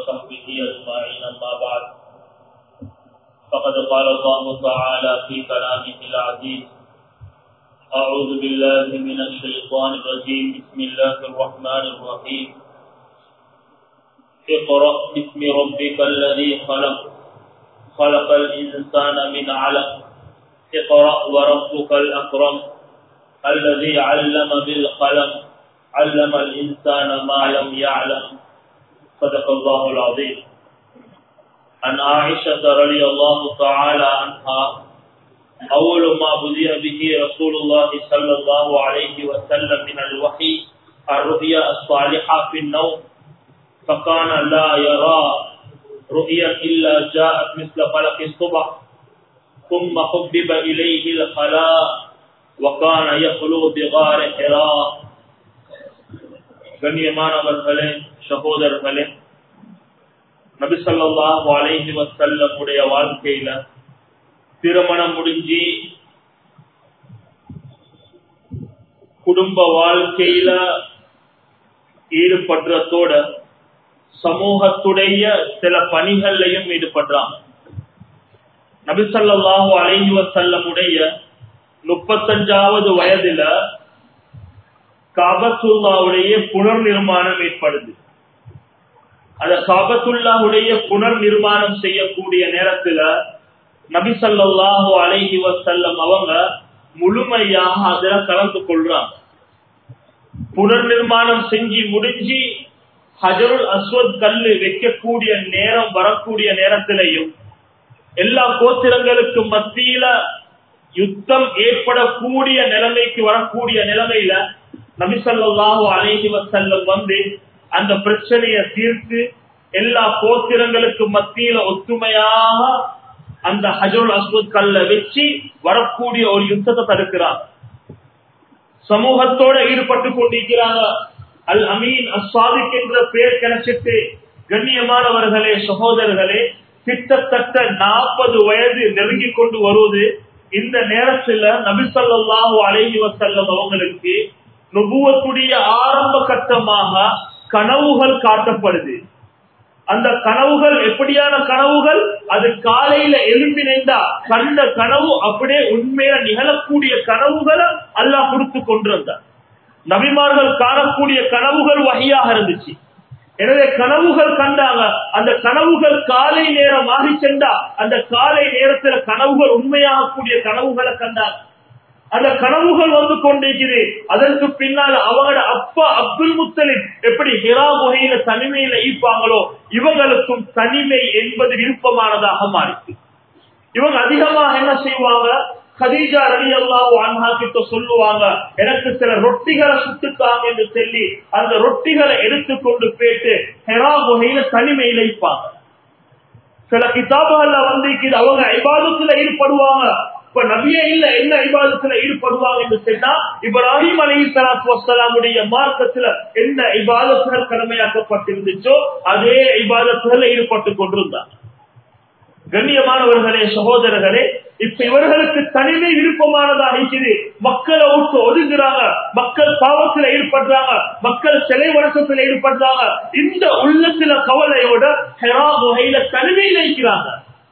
وصحبه أجمعين أما بعد فقد قال الله تعالى في كلامه العزيز أعوذ بالله من الشيطان الرجيم بسم الله الرحمن الرحيم اقرأ باسم ربك الذي خلق خلق الإنسان من علق اقرأ وربك الأكرم الذي علم بالقلم علم الإنسان ما لم يعلم صدق الله العظيم عن عائشة رضي الله تعالى عنها أول ما بدأ به رسول الله صلى الله عليه وسلم من الوحي الرؤيا الصالحة في النوم فكان لا يرى رؤيا إلا جاءت مثل فلق الصبح ثم حبب إليه الخلاء وكان يخلو بغار حراء கண்ணியமானவர்களே சகோதரர்களே நபிசல்லாஹு அலைஹி வசல்லமுடைய வாழ்க்கையில திருமணம் முடிஞ்சு குடும்ப வாழ்க்கையில ஈடுபடுறதோட சமூகத்துடைய சில பணிகள்லையும் ஈடுபடுறாங்க நபிசல்லாஹு அலைஹி வசல்லமுடைய முப்பத்தஞ்சாவது வயதுல காபத்துல்லாவுடைய புனர் நிர்மாணம் ஏற்படுது அந்த காபத்துல்லாவுடைய புனர் நிர்மாணம் செய்யக்கூடிய நேரத்துல நபிசல்லாஹு அலைஹி வசல்லம் அவங்க முழுமையாக அதுல கலந்து கொள்றாங்க புனர் நிர்மாணம் செஞ்சு முடிஞ்சு ஹஜருல் அஸ்வத் கல்லு வைக்கக்கூடிய நேரம் வரக்கூடிய நேரத்திலையும் எல்லா கோத்திரங்களுக்கும் மத்தியில யுத்தம் ஏற்படக்கூடிய நிலைமைக்கு வரக்கூடிய நிலைமையில நபிசல்லாஹு அலைஹி வசல்லம் வந்து அந்த பிரச்சனையை தீர்த்து எல்லா கோத்திரங்களுக்கு மத்தியில ஒத்துமையாக அந்த ஹஜருல் அஸ்வத் கல்ல வச்சு வரக்கூடிய ஒரு யுத்தத்தை தடுக்கிறார் சமூகத்தோட ஈடுபட்டு கொண்டிருக்கிறாங்க அல் அமீன் அஸ்வாதிக் என்ற பேர் கிடைச்சிட்டு கண்ணியமானவர்களே சகோதரர்களே கிட்டத்தட்ட நாற்பது வயது நெருங்கி கொண்டு வருவது இந்த நேரத்துல நபிசல்லாஹு அலைஹி வசல்லம் அவங்களுக்கு நுபுவத்துடைய ஆரம்ப கட்டமாக கனவுகள் காட்டப்படுது அந்த கனவுகள் எப்படியான கனவுகள் அது காலையில எழும்பினைந்தா கண்ட கனவு அப்படியே உண்மையில நிகழக்கூடிய கனவுகளை அல்லாஹ் கொடுத்து கொண்டிருந்தார் நபிமார்கள் காணக்கூடிய கனவுகள் வகையாக இருந்துச்சு எனவே கனவுகள் கண்டாங்க அந்த கனவுகள் காலை நேரம் ஆகி சென்றா அந்த காலை நேரத்துல கனவுகள் உண்மையாகக்கூடிய கனவுகளை கண்டாங்க அந்த கனவுகள் வந்து கொண்டிருக்குது அதற்கு பின்னால் அவங்களோட அப்பா அப்துல் முத்தலிப் எப்படி ஹிரா முகையில தனிமையில ஈர்ப்பாங்களோ இவங்களுக்கும் தனிமை என்பது விருப்பமானதாக மாறிச்சு இவங்க அதிகமாக என்ன செய்வாங்க கதீஜா ரவி அல்லாஹ் அன்ஹா கிட்ட சொல்லுவாங்க எனக்கு சில ரொட்டிகளை சுட்டுத்தாங்க என்று சொல்லி அந்த ரொட்டிகளை எடுத்துக்கொண்டு போயிட்டு ஹெரா முகையில தனிமையில இப்பாங்க சில கிதாபுகள்ல வந்து அவங்க ஐபாதத்துல ஈடுபடுவாங்க இப்ப நபியே இல்ல என்ன ஐபாதத்துல ஈடுபடுவாங்க என்று சொன்னா இப்ராஹிம் அலி சலாத்து வசலாமுடைய மார்க்கத்துல என்ன ஐபாதத்துகள் கடமையாக்கப்பட்டிருந்துச்சோ அதே ஐபாதத்துல ஈடுபட்டு கொண்டிருந்தார் கண்ணியமானவர்களே சகோதரர்களே இப்ப இவர்களுக்கு தனிமை விருப்பமானதா இருக்குது மக்களை விட்டு ஒதுங்குறாங்க மக்கள் பாவத்துல ஈடுபடுறாங்க மக்கள் சிலை வணக்கத்துல ஈடுபடுறாங்க இந்த உள்ளத்துல கவலையோட ஹெரா முகையில தனிமையில் இருக்கிறாங்க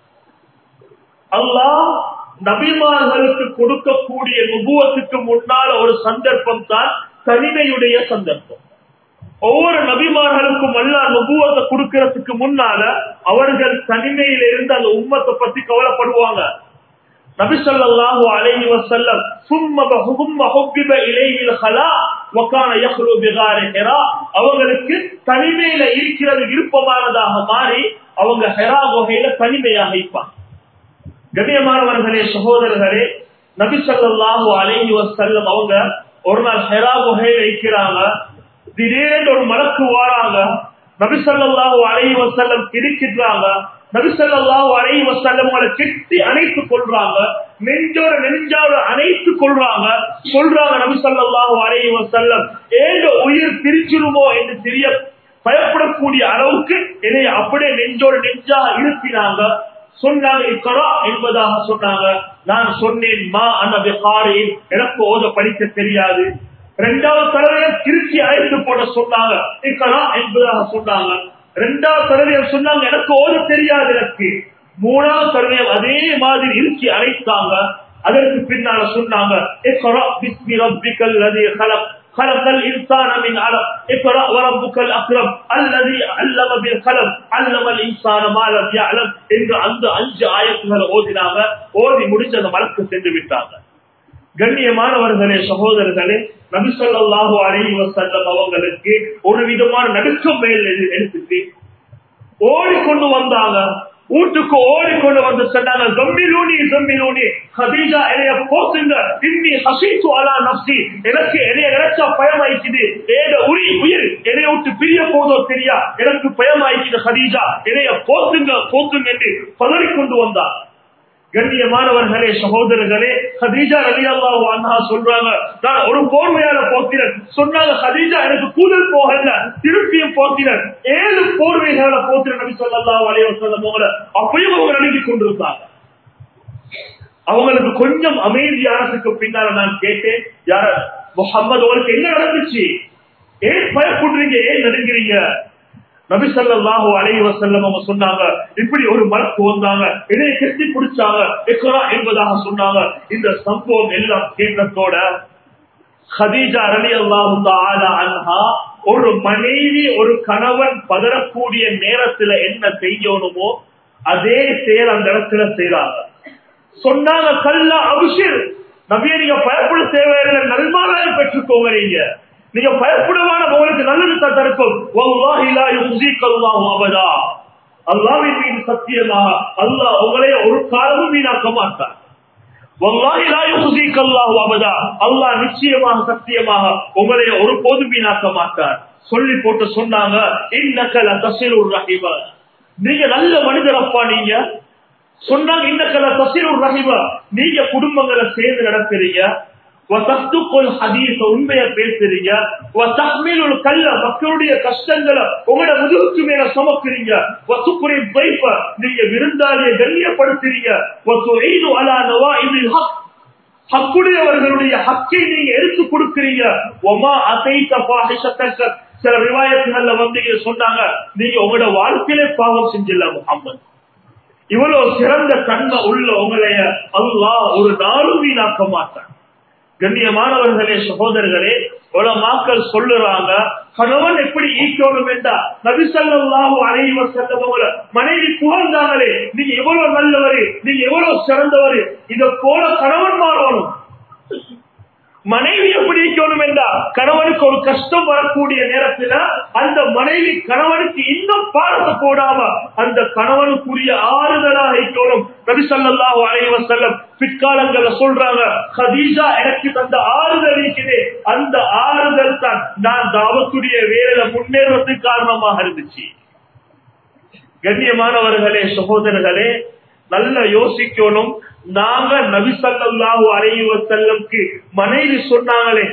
அல்லாஹ் நபிமார்களுக்கு கொடுக்கக்கூடிய நுபுவத்துக்கு முன்னால ஒரு சந்தர்ப்பம் தான் தனிமையுடைய சந்தர்ப்பம் ஒவ்வொரு நபிமார்களுக்கும் அல்லா நுபுவத்தை கொடுக்கறதுக்கு முன்னால அவர்கள் தனிமையில இருந்து அந்த உம்மத்தை பத்தி கவலைப்படுவாங்க நபிசல்லாஹு அலைஹி வஸல்லம் சும்ம பஹும்ம ஹுப்பிப இலைஹில் ஹலா வகான யஹ்லு பிகாரி ஹிரா அவங்களுக்கு தனிமையில இருக்கிறது விருப்பமானதாக மாறி அவங்க ஹெரா குகையில தனிமையாக இருப்பாங்க கண்ணியமானவர்களே சகோதரர்களே நபிசல்லாஹு அலைஹி வஸல்லம் அவங்க ஒரு நாள் ஹெரா குகையில இருக்கிறாங்க திடீரென்று ஒரு மலக்கு வாராங்க நபிசல்லாஹு அலைஹி வஸல்லம் இருக்கின்றாங்க நபிசல்லாஹு அலைஹி வஸல்லம் அவங்களை கெட்டி அணைத்துக் கொள்றாங்க நெஞ்சோட நெஞ்சோட அணைத்துக் கொள்றாங்க சொல்றாங்க நபிசல்லாஹு அலைஹி வஸல்லம் ஏதோ உயிர் பிரிச்சிருமோ என்று தெரிய பயப்படக்கூடிய அளவுக்கு என்னை அப்படியே நெஞ்சோட நெஞ்சாக இருப்பினாங்க சொன்னாங்க இக்கரா என்பதாக சொன்னாங்க நான் சொன்னேன் மா அன்னது காரையில் எனக்கு ஓத படிக்க தெரியாது இரண்டாவது தடவை திருச்சி அழைத்து போட சொன்னாங்க இக்கரா என்பதாக சொன்னாங்க ரெண்டாவது தடவை சொன்னாங்க எனக்கு ஓட தெரியாது எனக்கு மூணாவது தடவை அதே மாதிரி இருச்சி அழைத்தாங்க அதற்கு பின்னால சொன்னாங்க اقرأ باسم ربك الذي خلق خلق الإنسان من علق اقرأ وربك الأكرم الذي علم بالقلم علم الإنسان ما لم يعلم என்று அந்த அஞ்சு ஆயத்துகளை ஓதினாங்க ஓதி முடிச்சு அந்த மலக்கு சென்று விட்டாங்க கண்ணியமானவர்களே சகோதரர்களே நபி ஸல்லல்லாஹு அலைஹி வஸல்லம் அவங்களுக்கு ஒரு விதமான நடுக்கம் மேல் எடுத்துட்டு ஓடிக்கொண்டு வந்தாங்க வீட்டுக்கு ஓடிக்கொண்டு வந்து சொன்னாங்க கம்பிலூனி கம்பிலூனி ஹதீஜா என்னைய போத்துங்க இன்னி ஹசீத்து அலா நப்சி எனக்கு என்னைய நினைச்சா பயம் ஆயிக்குது ஏத உரி உயிர் என்னைய விட்டு பிரிய போதோ தெரியா எனக்கு பயம் ஆயிக்குது ஹதீஜா என்னைய போத்துங்க போத்துங்க என்று பதறிக்கொண்டு வந்தார் கண்ணியமானவர்களே சகோதரர்களே ஹதீஜா ரலி அல்லாஹு அன்ஹா சொல்றாங்க நான் ஒரு போர்வையால போத்தினேன் சொன்னாங்க ஹதீஜா எனக்கு கூதல் போகல திருப்பியும் போத்தினேன் ஏழு போர்வைகளை போத்தின நபி ஸல்லல்லாஹு அலைஹி வஸல்லம் அவங்கள அப்பயும் அவங்க நடுங்கி கொண்டிருந்தாங்க அவங்களுக்கு கொஞ்சம் அமைதியானதுக்கு பின்னால நான் கேட்டேன் யார முகம்மது உங்களுக்கு என்ன நடந்துச்சு ஏன் பயப்படுறீங்க ஏன் நடுங்கிறீங்க நபி ஸல்லல்லாஹு அலைஹி வஸல்லம் அவங்க சொன்னாங்க இப்படி ஒரு மலக்கு வந்தாங்க இதைய கெட்டி பிடிச்சாங்க இக்ரா என்பதாக சொன்னாங்க இந்த சம்பவம் எல்லாம் கேட்டதோட ஹதீஜா ரலியல்லாஹு தஆலா அன்ஹா ஒரு மனைவி ஒரு கணவன் பதறக்கூடிய நேரத்துல என்ன செய்யணுமோ அதே செயல் அந்த இடத்துல செய்யறாங்க சொன்னாங்க கல்லா அபிஷேர் நபியை நீங்க பயப்பட தேவையில்லை நல்மாராயம் பெற்றுக்கோங்க நீங்க நீங்க பயப்படுவான உங்களுக்கு நல்லது தான் தடுக்கும் வல்லாஹி லா யுஸீகல்லாஹு அபதா அல்லாஹ்வின் மீது சத்தியமாக அல்லாஹ் உங்களை ஒரு காலமும் வீணாக்க மாட்டார் வல்லாஹி லா யுஸீகல்லாஹு அபதா அல்லாஹ் நிச்சயமாக சத்தியமாக உங்களை ஒரு போதும் வீணாக்க மாட்டார் சொல்லி போட்டு சொன்னாங்க இன்னக லதஸிலுர் ரஹீமா நீங்க நல்ல மனிதரப்பா நீங்க சொன்னாங்க இன்னக்கல தசீருர் ரஹீமா நீங்க குடும்பங்களை சேர்ந்து நடத்துறீங்க உண்மைய பேசுறீங்க கல்ல மக்களுடைய கஷ்டங்களை உங்களோட முதுகுக்கு மேல சுமக்குறீங்க நீங்க விருந்தாளிய கண்ணியப்படுத்துறீங்க ஹக்குடையவர்களுடைய ஹக்கை நீங்க எடுத்து கொடுக்கிறீங்க ஒமா அசைத்த சில விவாயத்துகள்ல வந்து சொன்னாங்க நீங்க உங்களோட வாழ்க்கையிலே பாவம் செஞ்சிடல முகம்மது இவ்வளவு சிறந்த தன்மை உள்ள உங்களைய அல்லாஹ் ஒரு நாளும் வீணாக்க மாட்டான் கண்ணியமானவர்களே சகோதரர்களே உலமாக்கள் சொல்லுறாங்க கணவன் எப்படி ஈக்கணும் என்றா நபிசல்லாஹு அனைவர் செல்லவங்கள மனைவி புகழ்ந்தாங்களே நீங்க எவ்வளவு நல்லவரு நீங்க எவ்வளவு சிறந்தவரு இத போல கணவன் மாறணும் மனைவி எப்படி இருக்கணும் என்றா கணவனுக்கு ஒரு கஷ்டம் வரக்கூடிய நேரத்துல அந்த மனைவி கணவனுக்கு இன்னும் பாடத்தை போடாம அந்த கணவனுக்குரிய ஆறுதலாக இருக்கணும் நபிசல்லாஹு அலைவ செல்லம் பிற்காலங்கள்ல சொல்றாங்க ஹதீஜா எனக்கு தந்த ஆறுதல் இருக்குது அந்த ஆறுதல் தான் நான் தாவத்துடைய வேலை முன்னேறதுக்கு காரணமாக இருந்துச்சு கண்ணியமானவர்களே சகோதரர்களே நல்ல யோசிக்கணும் நாங்க நபிசல்லாஹு அலைவ செல்லம்க்கு மனைவி சொன்னாங்களே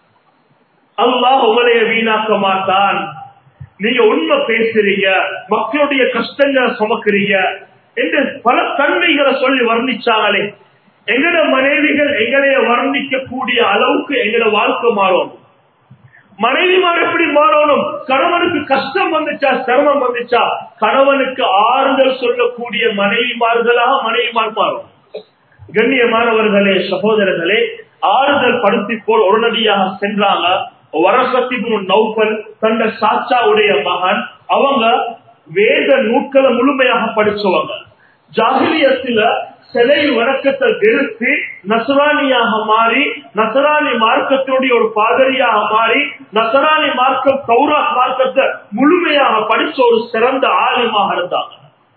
அல்லாஹ் உங்களைய வீணாக்க மாட்டான் நீங்க உண்மை பேசுறீங்க மக்களுடைய கஷ்டங்களை சுமக்குறீங்க என்று பல தன்மைகளை சொல்லி வர்ணிச்சாங்களே எங்கட மனைவிகள் எங்களைய வர்ணிக்க கூடிய அளவுக்கு எங்கட வாழ்க்கை மாறும் மனைவிமார் எப்படி மாறணும் கணவனுக்கு கஷ்டம் வந்துச்சா சிரமம் வந்துச்சா கணவனுக்கு ஆறுதல் சொல்லக்கூடிய மனைவிமார்களாக மனைவிமார் மாறும் கண்ணியமானவர்களே சகோதரர்களே ஆறுதல் படுத்தி போல் உடனடியாக சென்றாங்க வரசத்திபு நௌபல் தந்த சாச்சாவுடைய மகன் அவங்க வேத நூட்களை முழுமையாக படிச்சவங்க ஜாகிலியத்துல சிலை வணக்கத்தை வெறுத்து நசராணியாக மாறி நசராணி மார்க்கத்தினுடைய ஒரு பாதரியாக மாறி நசராணி மார்க்கம் கௌரா மார்க்கத்தை முழுமையாக படிச்ச ஒரு சிறந்த ஆலயமாக இருந்தாங்க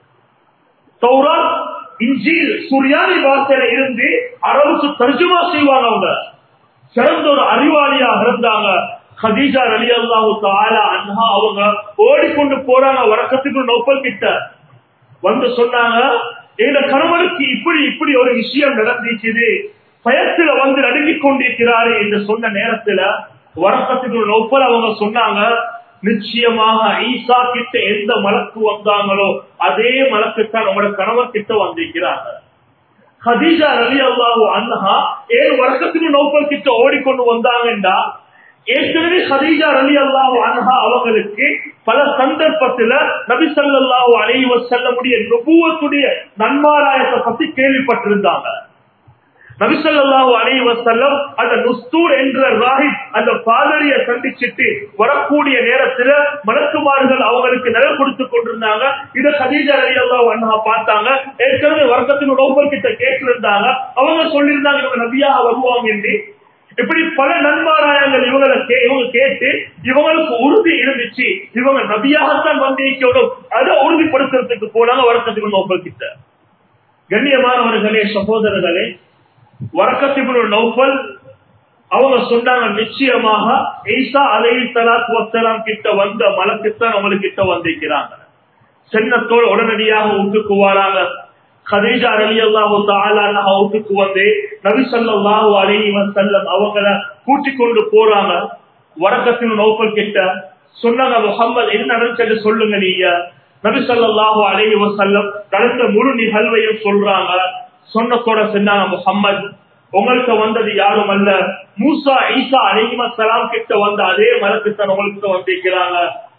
கௌரா இஞ்சில் சுரியானி வார்த்தையில இருந்து அரபுக்கு தர்ஜுமா செய்வாங்க அவங்க சிறந்த ஒரு அறிவாளியாக இருந்தாங்க ஹதீஜா அலி அல்லாஹு தாலா அன்ஹா அவங்க ஓடிக்கொண்டு போறாங்க வழக்கத்துக்கு நோப்பல் கிட்ட வந்து சொன்னாங்க எங்க கணவனுக்கு இப்படி இப்படி ஒரு விஷயம் நடந்திருக்குது பயத்துல வந்து நடுங்கிக் கொண்டிருக்கிறாரு என்று சொன்ன நேரத்துல வழக்கத்துக்கு நோப்பல் அவங்க சொன்னாங்க நிச்சயமாக ஈசா கிட்ட எந்த மலக்கு வந்தாங்களோ அதே மலக்குத்தான் உங்களோட கணவர் கிட்ட வந்திருக்கிறாங்க ஹதீஜா ரவி அல்லாஹூ அண்ணா ஏழு வருஷத்துக்கு நோப்பல் கிட்ட ஓடிக்கொண்டு வந்தாங்கண்டா ஏற்கனவே ஹதீஜா அலி அல்லாஹு அன்ஹா அவங்களுக்கு பல சந்தர்ப்பத்துல நபி ஸல்லல்லாஹு அலைஹி வஸல்லமுடைய நுபுவத்துடைய நன்மாராயத்தை பத்தி கேள்விப்பட்டிருந்தாங்க நபி ஸல்லல்லாஹு அலைஹி வஸல்லம் அந்த நுஸ்தூர் என்ற ராஹிப் அந்த பாதரிய சந்திச்சிட்டு வரக்கூடிய நேரத்துல மலக்குமார்கள் அவங்களுக்கு நிலம் கொடுத்து கொண்டிருந்தாங்க இத ஹதீஜா ரலியல்லாஹு அன்ஹா பார்த்தாங்க ஏற்கனவே வர்க்கத்தின் நோபல் கிட்ட கேட்டிருந்தாங்க அவங்க சொல்லியிருந்தாங்க இவங்க நபியாக வருவாங்க என்று இப்படி பல நன்மாராயங்கள் இவங்களை கே- இவங்க கேட்டு இவங்களுக்கு உறுதி இருந்துச்சு இவங்க நபியாகத்தான் வந்திருக்கணும் அதை உறுதிப்படுத்துறதுக்கு போனாங்க வர்க்கத்தின் நோபல் கிட்ட கண்ணியமானவர்களே சகோதரர்களே வரக்கத்திபுல் நௌஃபல் அவங்க சொன்னாங்க நிச்சயமாக ஈசா அலை தலாத் வசலாம் கிட்ட வந்த மலக்குத்தான் அவங்களுக்கு கிட்ட வந்திருக்கிறாங்க சென்னத்தோடு உடனடியாக வீட்டுக்கு வராங்க கதீஜா அலி அல்லாஹு தாலான வீட்டுக்கு வந்து நபி ஸல்லல்லாஹு அலைஹி வஸல்லம் அவங்கள கூட்டிக் கொண்டு போறாங்க வரக்கத்தின் நௌஃபல் கிட்ட சொன்னாங்க முகம்மது என்ன நடந்துச்சு சொல்லுங்க நீங்க நபி ஸல்லல்லாஹு அலைஹி வஸல்லம் நடந்த முழு நிகழ்வையும் சொல்றாங்க சொன்னதோட சொன்னாங்க முகம்மது உங்களுக்கு வந்தது யாரும் அல்ல மூசா ஈசா அலிஹிமசலாம் கிட்ட வந்த அதே மரத்துத்தான் உங்களுக்கு வந்திருக்கிறாங்க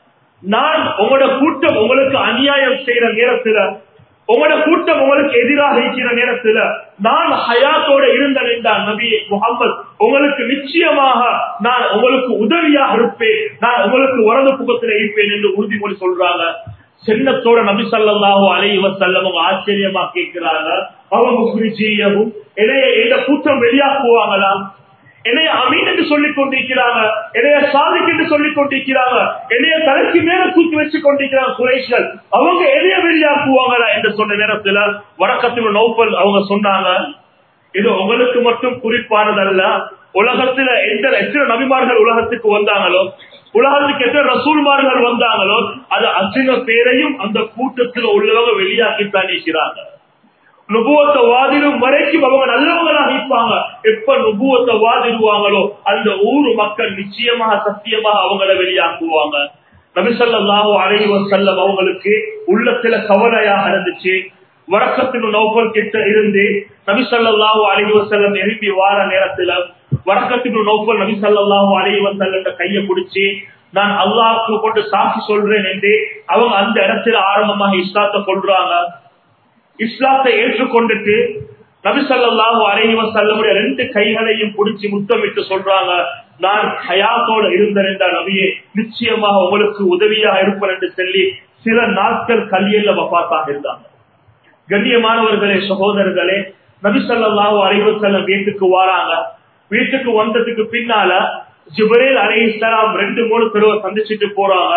நான் உங்களோட கூட்டம் உங்களுக்கு அநியாயம் செய்யற நேரத்துல உங்களோட கூட்டம் உங்களுக்கு எதிராக இருக்கிற நேரத்துல நான் ஹயாத்தோட இருந்தேன் என்றான் நபி முகமது உங்களுக்கு நிச்சயமாக நான் உங்களுக்கு உதவியாக இருப்பேன் நான் உங்களுக்கு உறவு புகத்தில் இருப்பேன் என்று உறுதிமொழி சொல்றாங்க சென்னத்தோட நபி ஸல்லல்லாஹு அலைஹி வஸல்லம் அவங்க ஆச்சரியமா கேட்கிறாங்க அவங்க குறிச்சியவும் என்னைய இந்த கூட்டம் வெளியாக்குவாங்களா என்னைய அமீன் என்று சொல்லிக் கொண்டிருக்கிறாங்க என்னைய சாதிக் என்று சொல்லிக் கொண்டிருக்கிறாங்க என்னைய தலைக்கு மேல தூக்கி வச்சு கொண்டிருக்கிறாங்க குறைஷிகள் அவங்க எதைய வெளியாக்குவாங்களா என்று சொன்ன நேரத்துல வடக்கத்தில் நௌபல் அவங்க சொன்னாங்க இது உங்களுக்கு மட்டும் குறிப்பானதல்ல உலகத்துல எந்த எத்தனை நபிமார்கள் உலகத்துக்கு வந்தாங்களோ உலகத்துக்கு எத்தனை ரசூல்மார்கள் வந்தாங்களோ அது அத்தனை பேரையும் அந்த கூட்டத்தில் உள்ளவங்க வெளியாக்கித்தான் இருக்கிறாங்க நுபுவத்தை வாதிடும் வரைக்கும் அவங்க நல்லவங்களாக இருப்பாங்க எப்ப நுபுவத்தை வாதிடுவாங்களோ அந்த ஊர் மக்கள் நிச்சயமாக சத்தியமாக அவங்கள வெளியாக்குவாங்க நபிசல்லாஹு அலைஹி வஸல்லம் அவங்களுக்கு உள்ளத்துல கவலையாக இருந்துச்சு வடக்கத்தின் நௌபல் கிட்ட இருந்து நபிசல்லாஹு அலைஹி வஸல்லம் எழுப்பி வார நேரத்துல வடக்கத்தின் நௌபல் நபிசல்லாஹு அலைஹி வஸல்லம் கையை பிடிச்சி நான் அல்லாஹ்க்கு கொண்டு சாட்சி சொல்றேன் என்று அவங்க அந்த இடத்துல ஆரம்பமாக இஸ்லாத்தை சொல்றாங்க இஸ்லாத்தை ஏற்றுக்கொண்டுட்டு நபிசல்லாஹு அலைஹி வஸல்லமுடைய ரெண்டு கைகளையும் பிடிச்சி முத்தமிட்டு சொல்றாங்க நான் ஹயாத்தோட இருந்தேன் என்ற நபியே நிச்சயமாக உங்களுக்கு உதவியாக இருப்பேன் என்று சொல்லி சில நாட்கள் கல்வியில வபாத்தாக இருந்தாங்க கண்ணியமானவர்களே சகோதரர்களே நபிசல்லாஹு அலைஹி வஸல்லம் வீட்டுக்கு வராங்க வீட்டுக்கு வந்ததுக்கு பின்னால ஜிபரேல் அலைஹிஸ்ஸலாம் ரெண்டு மூணு தடவை சந்திச்சுட்டு போறாங்க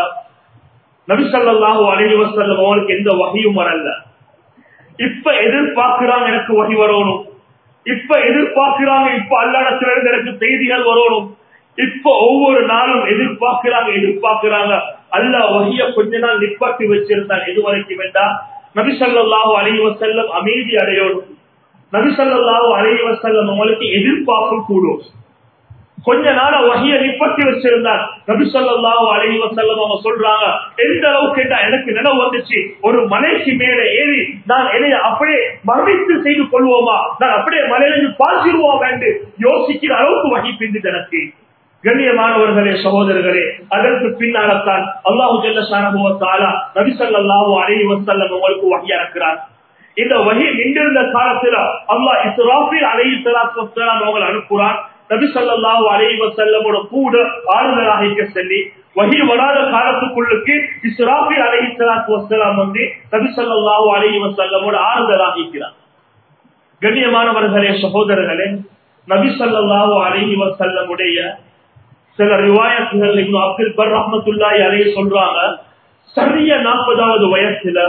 நபிசல்லாஹு அலைஹி வஸல்லம் அவங்களுக்கு எந்த வகையும் வரல இப்ப எதிர்பார்க்கிறாங்க எனக்கு வகி வரணும் இப்ப எதிர்பார்க்கிறாங்க இப்ப அல்லாடத்துல இருந்து எனக்கு செய்திகள் வரணும் இப்ப ஒவ்வொரு நாளும் எதிர்பார்க்கிறாங்க எதிர்பார்க்கிறாங்க அல்ல வகிய கொஞ்ச நாள் நிப்பாட்டி வச்சிருந்தான் எது வரைக்கும் வேண்டாம் நபிசல்லாஹு அலைஹி வஸல்லம் அமைதி அடையணும் நபிசல்லாஹு அலைஹி வஸல்லம் அவங்களுக்கு எதிர்பார்க்கும் கூடும் கொஞ்ச நாள வகைய நிப்பட்டி வச்சிருந்தார் நபி சொல்லாஹு அலைஹி வஸல்லம் அவங்க சொல்றாங்க எந்த அளவுக்கு கேட்டா எனக்கு நினைவு வந்துச்சு ஒரு மலைக்கு மேல ஏறி நான் என்னைய அப்படியே மரணித்து செய்து கொள்வோமா நான் அப்படியே மலையிலிருந்து பாய்ச்சிருவோம் என்று யோசிக்கிற அளவுக்கு வகை பிந்து எனக்கு கண்ணியமானவர்களே சகோதரர்களே அதற்கு பின்னால்தான் அல்லாஹு ஜல்லா நபி சொல்லாஹு அலைஹி வஸல்லம் உங்களுக்கு வகையா இருக்கிறார் இந்த வகை நின்றிருந்த காலத்துல அல்லாஹ் இஸ்ராஃபில் அலைஹி ஸலாத்து வஸலாம் அவங்களை அனுப்புறான் நபி ஸல்லல்லாஹு அலைஹி வஸல்லமோட கூட ஆறுதலாக இருக்க சொல்லி வஹி வராத காலத்துக்குள்ளுக்கு இஸ்ராஃபில் அலைஹி ஸலாத்து வஸலாம் வந்து நபி ஸல்லல்லாஹு அலைஹி வஸல்லமோட ஆறுதலாக இருக்கிறார் கண்ணியமானவர்களே சகோதரர்களே நபி ஸல்லல்லாஹு அலைஹி வஸல்லமுடைய சில ரிவாயத்துகள் இப்னு அப்துல் பர் ரஹ்மத்துல்லாஹி அலைஹி சொல்றாங்க சரியா நாற்பதாவது வயசுல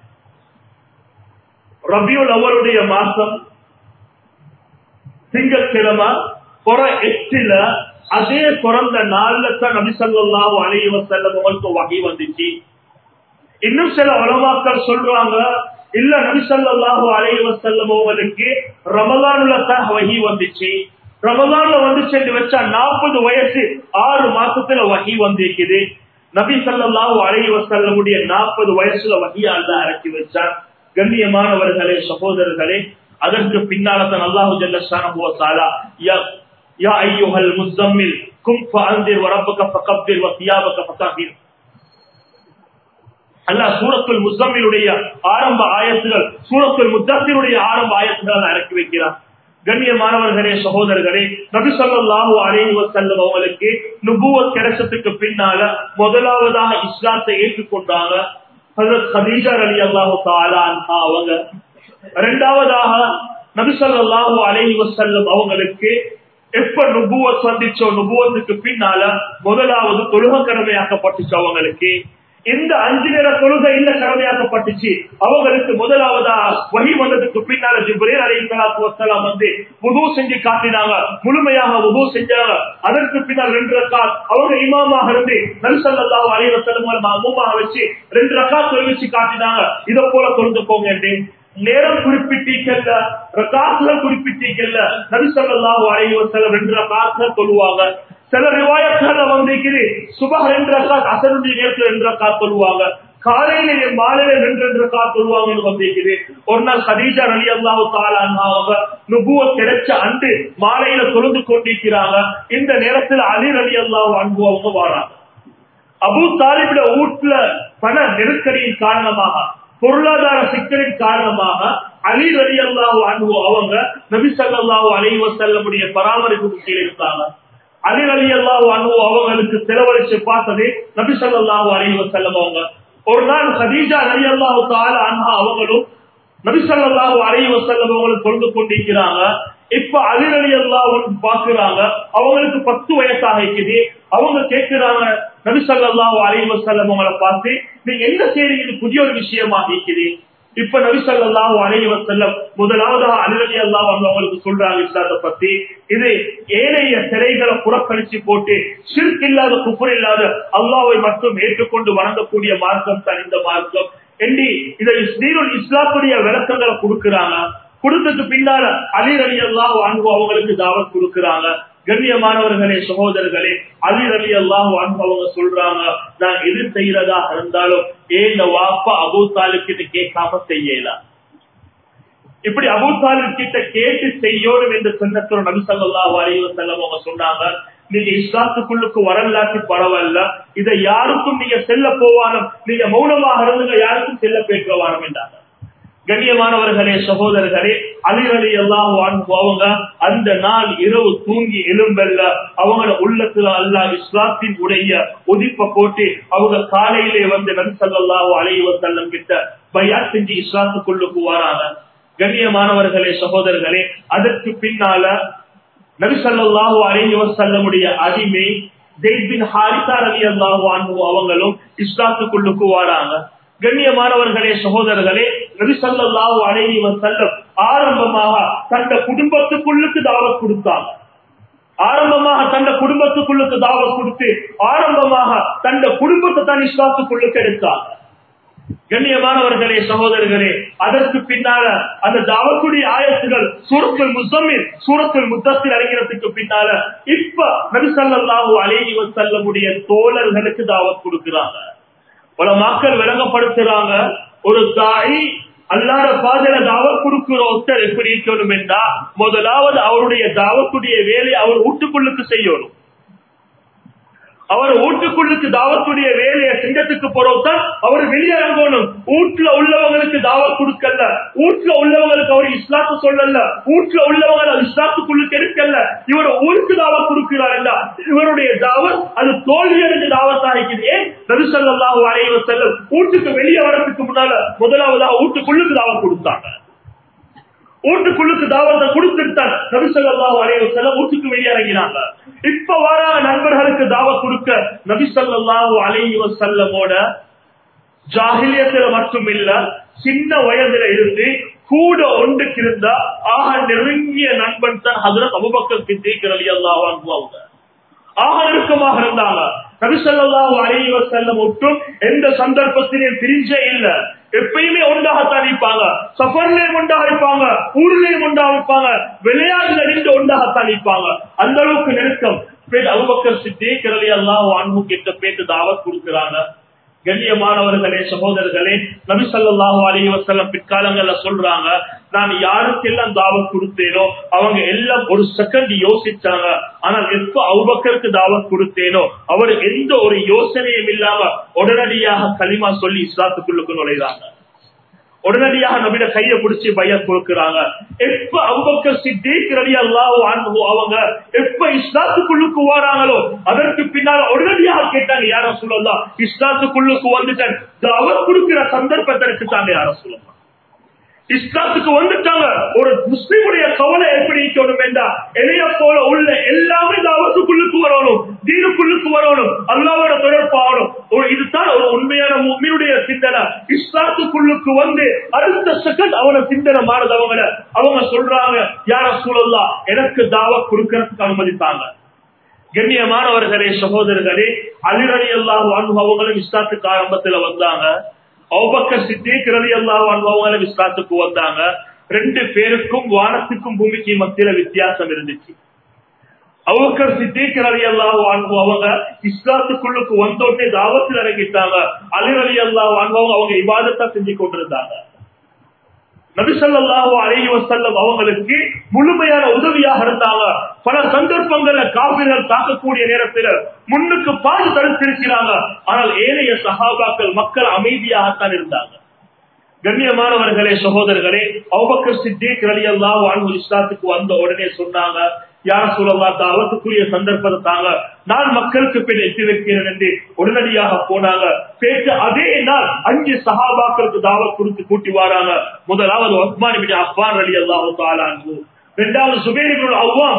ரபியுல் அவருடைய மாசம் திங்கட்கிழமை புற எட்டுல அதே பிறந்த நாள்ல தான் நபிசல்லாஹு அலைஹி வஸல்லம் அவங்களுக்கு வகை வந்துச்சு இன்னும் சில உலமாக்கள் சொல்றாங்க இல்ல நபிசல்லாஹு அலைஹி வஸல்லம் அவங்களுக்கு ரமலான்ல தான் வகி வந்துச்சு ரமலான்ல வந்துச்சு என்று வச்சா நாற்பது வயசு ஆறு மாசத்துல வகி வந்திருக்குது நபி சல்லாஹூ அலைஹி வஸல்லமுடைய நாற்பது வயசுல வகியால் தான் இறக்கி வச்சார் கண்ணியமானவர்களே சகோதரர்களே அதற்கு பின்னால்தான் அல்லாஹு ஜல்லஷானா யா ஐயுஹல் முஸம்மில் கும் ஃபஅன்திர் வரப்பக ஃபகப்பிர் வசியாபக ஃபதாஹிர் அல்லாஹ் சூரத்துல் முஸம்மிலுடைய ஆரம்ப ஆயத்துகள் சூரத்துல் முத்தஸிருடைய ஆரம்ப ஆயத்துகள் இறக்கி வைக்கிறார் கண்ணியமானவர்களே சகோதரர்களே நபி ஸல்லல்லாஹு அலைஹி வஸல்லம் அவங்களுக்கு நுபுவத் கிடைச்சதுக்கு பின்னால முதலாவதாக இஸ்லாத்தை ஏற்றுக்கொண்டாங்க ஹஜரத் கதீஜா ரலியல்லாஹு தஆலா அன்ஹா அவங்க இரண்டாவதாக நபி ஸல்லல்லாஹு அலைஹி வஸல்லம் அவங்களுக்கு எப்ப நுபுவத் வந்துச்சோ நுபுவத்துக்கு பின்னால முதலாவது தொழுக கடமையாக்கப்பட்டுச்சு அவங்களுக்கு இந்த அஞ்சு நேர தொழுகை இல்ல கடமையாக்கப்பட்டுச்சு அவங்களுக்கு முதலாவதா வழி வந்ததுக்கு பின்னால ஜிப்ரேல் அலைஹிஸ்ஸலாத்து வஸ்ஸலாம் வந்து வுது செஞ்சு காட்டினாங்க முழுமையாக வுது செஞ்சாங்க அதற்கு பின்னால் ரெண்டு ரக்காத் அவங்க இமாமாக இருந்து நபி ஸல்லல்லாஹு அலைஹி வஸல்லம் மாமூமாக வச்சு ரெண்டு ரக்காத் தொழுவிச்சு காட்டினாங்க இத போல தொழுந்து போங்க நேரம் குறிப்பிட்டீங்கல்ல ரக்காத்துல குறிப்பிட்டீங்கல்ல நபி ஸல்லல்லாஹு அலைஹி வஸல்லம் ரெண்டு ரக்காத்துல தொழுவாங்க சில ரிவாயத்துல வந்திருக்குது சுபஹ் ரெண்டு ரக்காத் அசருடைய நேரத்துல ரெண்டு ரக்காத் தொழுவாங்க காலையில மாலையில ரெண்டு ரெண்டு ரக்காத் தொழுவாங்கன்னு வந்திருக்குது ஒரு நாள் ஹதீஜா ரலி அல்லாஹு அவங்க நுபுவ கிடைச்ச அன்று மாலையில தொழுந்து கொண்டிருக்கிறாங்க இந்த நேரத்துல அலி ரலி அல்லாஹ் அன்பு அவங்க வாராங்க அபு தாலிபிட வீட்டுல பண நெருக்கடியின் காரணமாக பொருளாதார சிக்கலின் காரணமாக அலி ரலி அல்லாஹு அன்பு அவங்க நபி சல்லாஹூ அலி வசல்லமுடைய பராமரிப்புக்கு கீழே இருந்தாங்க அலி அலி அல்லாஹு அன்பு அவங்களுக்கு செலவழிச்சு பார்த்தது நபி சல்லாஹூ அலி வசல்லம் அவங்க ஒரு நாள் ஹதீஜா அலி அல்லாஹு தால அன்ஹா அவங்களும் நபி சல்லாஹூ அலி வசல்லம் அவங்களுக்கு கொண்டு கொண்டிருக்கிறாங்க இப்ப அலி அலி அல்லாஹ் பாக்குறாங்க அவங்களுக்கு பத்து வயசாக இருக்குது அவங்க கேட்கிறாங்க நபி சல்லாஹூ அலி வசல்லம் அவங்களை பார்த்து நீங்க என்ன செய்றீங்க புதிய ஒரு விஷயமா இருக்குது இப்ப நபி சல்லாஹூ அலி வசல்லம் முதலாவதாக அலி அலி அல்லாஹ் அவங்களுக்கு சொல்றாங்க இஸ்லாத்தை பத்தி இது ஏனைய சிறைகளை புறக்கணிச்சு போட்டு சிறுக்கு இல்லாத குப்புர் இல்லாத அல்லாவை மட்டும் ஏற்றுக்கொண்டு வணங்கக்கூடிய மார்க்கம் தான் இந்த மார்க்கம் எண்ணி இதை இஸ்லாத்துடைய விளக்கங்களை கொடுக்கிறாங்க கொடுத்ததுக்கு பின்னால அலி அலி அல்லாஹ் அன்பு அவங்களுக்கு தாவத் கொடுக்கிறாங்க கண்ணியமானவர்களே சகோதரர்களே அலி அலி அல்லாஹ் அன்பு அவங்க சொல்றாங்க நான் எது செய்யறதா இருந்தாலும் ஏன் வாப்பா அபூ தாலுக்கிட்ட கேட்காம செய்யலாம் இப்படி அபூ தாலிப் கிட்ட கேட்டு செய்யணும் என்று சொன்னத்தோட நபி ஸல்லல்லாஹு அலைஹி வஸல்லம் அவங்க சொன்னாங்க நீங்க இஸ்லாத்துக்குள்ளுக்கு வரலாற்று பரவாயில்ல இதை யாருக்கும் நீங்க செல்ல போவானம் நீங்க மௌனமாக இருந்துங்க யாருக்கும் செல்ல பேசுவானம் என்றாங்க கண்ணியமானவர்களே சகோதரர்களே அலிரலி எல்லாம் அவங்க அந்த நாள் இரவு தூங்கி எலும்பல்ல அவங்களோட உள்ளத்துல அல்லா இஸ்லாத்தின் உடைய உதிப்ப போட்டு அவங்க காலையிலே வந்து நன்சல்லாவோ அலைவ செல்லம் கிட்ட பயா செஞ்சு இஸ்லாத்துக்குள்ளுக்கு வராங்க கண்ணியமானவர்களே சகோதரர்களே அதற்கு பின்னால நபிசல்லாஹு அலைஹி வசல்லமுடைய அடிமை ஜெய்பின் ஹாரிசா ரவி அல்லாஹு அவங்களும் இஸ்லாத்துக்குள்ளுக்கு வராங்க கண்ணியமானவர்களே சகோதரர்களே நபிசல்லாஹு அலைஹி வசல்லம் ஆரம்பமாக தந்த குடும்பத்துக்குள்ளுக்கு தாவத் கொடுத்தாங்க ஆரம்பமாக தந்த குடும்பத்துக்குள்ளுக்கு தாவத் கொடுத்து ஆரம்பமாக தந்த குடும்பத்தை தான் இஸ்லாத்துக்குள்ளுக்கு எடுத்தாங்க கண்ணியமானவர்களே சகோதரர்களே அதற்கு பின்னால அந்த தாவத்துடைய ஆயத்துகள் சூரத்தில் முசம்மில் சூரத்தில் முத்தத்தில் அடைகிறதுக்கு பின்னால இப்ப நபிசல்லாஹு அலேஹி வசல்லமுடைய தோழர்களுக்கு தாவத் கொடுக்கிறாங்க பல மக்கள் விளங்கப்படுத்துறாங்க ஒரு தாய் அல்லாத பாதையில தாவத் கொடுக்கிற ஒருத்தர் எப்படி இருக்கணும் என்றா முதலாவது அவருடைய தாவத்துடைய வேலை அவர் வீட்டுக்குள்ளுக்கு செய்யணும் அவர் வீட்டுக்குள்ளுக்கு தாவத்துடைய வேலையை செஞ்சதுக்கு போறோம்தான் அவர் வெளியிறங்கணும் வீட்டுல உள்ளவங்களுக்கு தாவத் கொடுக்கல வீட்டுல உள்ளவங்களுக்கு அவர் இஸ்லாத்து சொல்லல வீட்டுல உள்ளவங்க இஸ்லாத்துக்குள்ளுக்கு எடுக்கல இவர் ஊருக்கு தாவத் கொடுக்கிறார் என்றா இவருடைய தாவத் அது தோல்வியடைஞ்ச தாவத் ஆகிக்குது ஏன் நபிசல்லாஹு அலைவ செல்லும் வீட்டுக்கு வெளியே வரதுக்கு முன்னால முதலாவதா வீட்டுக்குள்ளுக்கு தாவத் கொடுத்தாங்க வீட்டுக்குள்ளுக்கு தாவத்தை கொடுத்துட்டார் நபிசல்லாஹு அலைவ செல்லம் வீட்டுக்கு வெளியே இறங்கினாங்க இப்ப வர நண்பர்களுக்கு தாவ கொடுக்க நபிசல்லாஹு அலைவ செல்லமோட ஜாகிலியத்துல மட்டும் இல்ல சின்ன வயதுல இருந்து கூட ஒன்றுக்கு இருந்தா ஆக நெருங்கிய நண்பன் தான் ஹசரத் அபுபக்கர் சித்திகர் அலி அல்லாஹ் அவங்க ஆக நெருக்கமாக இருந்தாங்க நபிசல்லாஹு அலைவ செல்லம் ஒட்டும் எந்த சந்தர்ப்பத்திலையும் பிரிஞ்சே இல்ல எப்பயுமே ஒன்றாகத்தான் இருப்பாங்க சஃபர்லயும் ஒன்றாக இருப்பாங்க ஊர்லயும் ஒன்றாக இருப்பாங்க விளையாட்டுல நின்று ஒன்றாகத்தான் இருப்பாங்க அந்த அளவுக்கு நெருக்கம் அபுபக்கர் சித்தி கிரலி எல்லாம் அன்பு கிட்ட பேட்டு தாவத் கொடுக்கிறாங்க கண்ணியமானவர்களே சகோதரர்களே நபி ஸல்லல்லாஹு அலைஹி வஸல்லம் பிற்காலங்கள்ல சொல்றாங்க நான் யாருக்கெல்லாம் தாவத் கொடுத்தேனோ அவங்க எல்லாம் ஒரு செகண்ட் யோசிச்சாங்க ஆனால் எப்ப அவுபக்கருக்கு தாவத் கொடுத்தேனோ அவர் எந்த ஒரு யோசனையும் இல்லாம உடனடியாக களிமா சொல்லி இஸ்லாத்துக்குள்ளுக்கு நுழைறாங்க உடனடியாக நபிட கைய பிடிச்சி பைய கொடுக்கிறாங்க எப்ப அவுபக்கர் சித்திக் ரலியல்லாஹு அன்ஹு அவங்க எப்ப இஸ்லாத்துக்குள்ளுக்கு வராங்களோ அதற்கு பின்னால் உடனடியாக கேட்டாங்க யார சொல்லலாம் இஸ்லாத்துக்குள்ளுக்கு வந்துட்டேன் அவர் கொடுக்கிற சந்தர்ப்பத்திற்கு தாங்க யார சொல்லலாம் இஸ்லாத்துக்கு வந்துட்டாங்க ஒரு முஸ்லிமுடைய கவலை எப்படி இருக்கணும் என்றா இளைய போல உள்ள எல்லாமே தாவத்துக்குள்ளுக்கு வரணும் தீனுக்குள்ளுக்கு வரணும் அல்லாவோட தொடர்பாகணும் ஒரு இதுதான் ஒரு உண்மையான மும்மினுடைய சிந்தனை இஸ்லாத்துக்குள்ளுக்கு வந்து அடுத்த செகண்ட் அவன சிந்தனை மாறுதவங்க அவங்க சொல்றாங்க யார சூழல்லா எனக்கு தாவ கொடுக்கறதுக்கு அனுமதித்தாங்க கண்ணியமானவர்களே சகோதரர்களே அலிரலி அல்லாஹ் அவங்களும் இஸ்லாத்துக்கு ஆரம்பத்துல வந்தாங்க அவுபக்கர் சித்திக் ரலி அல்லாஹ் அவங்களும் இஸ்லாத்துக்கு வந்தாங்க ரெண்டு பேருக்கும் வானத்துக்கும் பூமிக்கு மத்தியில வித்தியாசம் இருந்துச்சு அவுபக்கர் சித்திக் ரலி அல்லாஹ் அவங்க இஸ்லாத்துக்குள்ளுக்கு வந்தோடனே தாவத்தில் இறங்கிட்டாங்க அலி அலி அல்லாஹ் அவங்க இபாதத்தா செஞ்சு கொண்டிருந்தாங்க நபிசல்லாஹு அலைஹி வசல்லம் அவங்களுக்கு முழுமையான உதவியாக இருந்தாங்க பல சந்தர்ப்பங்கள்ல காவிர்கள் தாக்கக்கூடிய நேரத்தில் முன்னுக்கு பாடு தடுத்திருக்கிறாங்க ஆனால் ஏனைய சகாபாக்கள் மக்கள் அமைதியாகத்தான் இருந்தாங்க கண்ணியமானவர்களே சகோதரர்களே அவுபக்கர் சித்திக் ரலி அல்லாஹ் அன்பு இஸ்லாத்துக்கு வந்த உடனே சொன்னாங்க யார சொல்லலா தாவத்துக்குரிய சந்தர்ப்பத்தை தாங்க நான் மக்களுக்கு பின் எட்டி வைக்கிறேன் என்று உடனடியாக போனாங்க பேச்சு அதே நாள் அஞ்சு சகாபாக்களுக்கு தாவத் கொடுத்து கூட்டி வராங்க முதலாவது ஒஸ்மான் பின் அஃபான் அலி அல்லாஹு தாலான்பு இரண்டாவது சுபேரி அவ்வாம்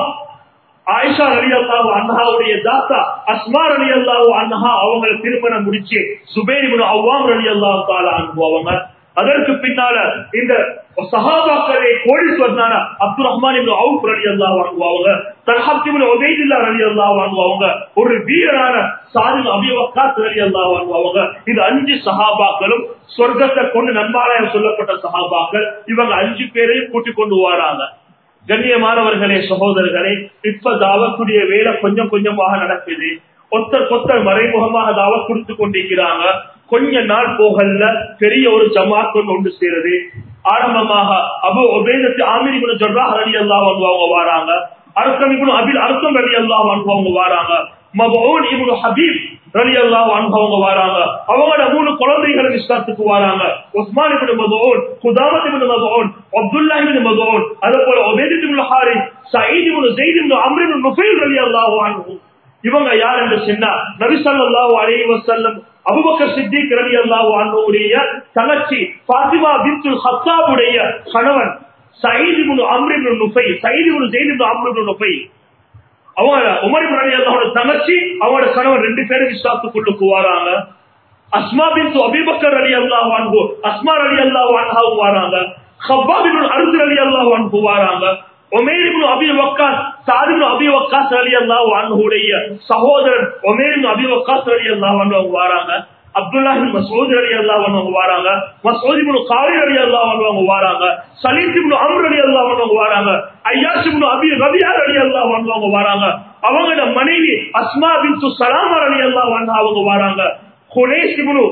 ஆயிஷா அலி அல்லாஹு அண்ணாவுடைய தாத்தா அஸ்மார் அலி அல்லாஹு அண்ணா அவங்க திருமணம் முடிச்சு சுபேரி அவ்வாம் அலி அல்லாஹு தாலா அன்பு அவங்க அதற்கு பின்னால இந்த சஹாபாக்களே கோடீஸ்வரனான அப்துல் ரஹ்மான் அவுப் ரலி அல்லா வாங்குவாங்க தல்ஹாத்திபின் உபைதுல்லா ரலி அல்லா வாங்குவாங்க ஒரு வீரரான சாதின் அபிவக்காத் ரலி அல்லா வாங்குவாங்க இது அஞ்சு சஹாபாக்களும் சொர்க்கத்தை கொண்டு நன்மாராயம் சொல்லப்பட்ட சஹாபாக்கள் இவங்க அஞ்சு பேரையும் கூட்டிக் கொண்டு வராங்க கண்ணியமானவர்களே சகோதரர்களே இப்ப தாவக்கூடிய வேலை கொஞ்சம் கொஞ்சமாக நடக்குது ஒத்தர் கொத்தர் மறைமுகமாக தாவத் கொடுத்து கொண்டிருக்கிறாங்க கொஞ்ச நாள் போகல பெரிய ஒரு ஜமாத் ஒன்று ஒன்று சேருது ஆரம்பமாக அபு உபேதத்து ஆமிரி குண ஜர்ரா அலி அல்லா அவங்க வராங்க அர்த்தம் இபுன் அபில் அர்த்தம் அலி அல்லா அவங்க வராங்க மபோன் இபுன் ஹபீப் ரலி அல்லா அவங்க வராங்க அவங்களோட மூணு குழந்தைகள் இஸ்லாத்துக்கு வராங்க Usman ibn Mazun Qudamah ibn Mazun Abdullah ibn Mazun அதே போல Ubaidah ibn Harith Saeed ibn Zaid ibn Amr ibn Nufail ரலி அல்லாஹு அன்ஹு இவங்க யார் என்று சொன்னா நபி ஸல்லல்லாஹு அலைஹி வஸல்லம் அபூபக்கர் சித்திக் ரலியல்லாஹு அன்ஹுடைய தங்கச்சி ஃபாத்திமா பின்துல் ஹத்தாபுடைய கணவன் Saeed ibn Amr ibn Nufail Saeed ibn Zaid ibn Amr ibn Nufail அவங்க உமர் இப்னு ரலியல்லாஹு தங்கச்சி அவங்களோட கணவன் ரெண்டு பேரும் இஸ்லாத்துக்குள்ளுக்கு வராங்க அஸ்மா பின்து அபூபக்கர் ரலியல்லாஹு அன்ஹு அஸ்மா ரலியல்லாஹு அன்ஹா வராங்க ஹப்பாப் இப்னு அர்த் ரலியல்லாஹு அன்ஹு வராங்க ஒமேரிபுன் அபி வக்காஸ் சாதிபுன் அபி வக்காஸ் அலி அல்லாஹ் அன்ஹுடைய சகோதரன் ஒமேரிபுன் அபி வக்காஸ் அலி அல்லாஹ் அவங்க வராங்க அப்துல்லாஹின் மசூத் அலி அல்லாஹ் அவங்க வராங்க மசூத் இப்னு காரி அலி அல்லாஹ் அவங்க வராங்க சலீத் இப்னு அம்ர் அலி அல்லாஹ் அவங்க வராங்க ஐயாஸ் இப்னு அபி ரபியா அலி அல்லாஹ் அவங்க வராங்க அவங்களோட மனைவி அஸ்மா பின்து சலாமா அலி அல்லாஹ் அவங்க வராங்க குனேஸ் இப்னு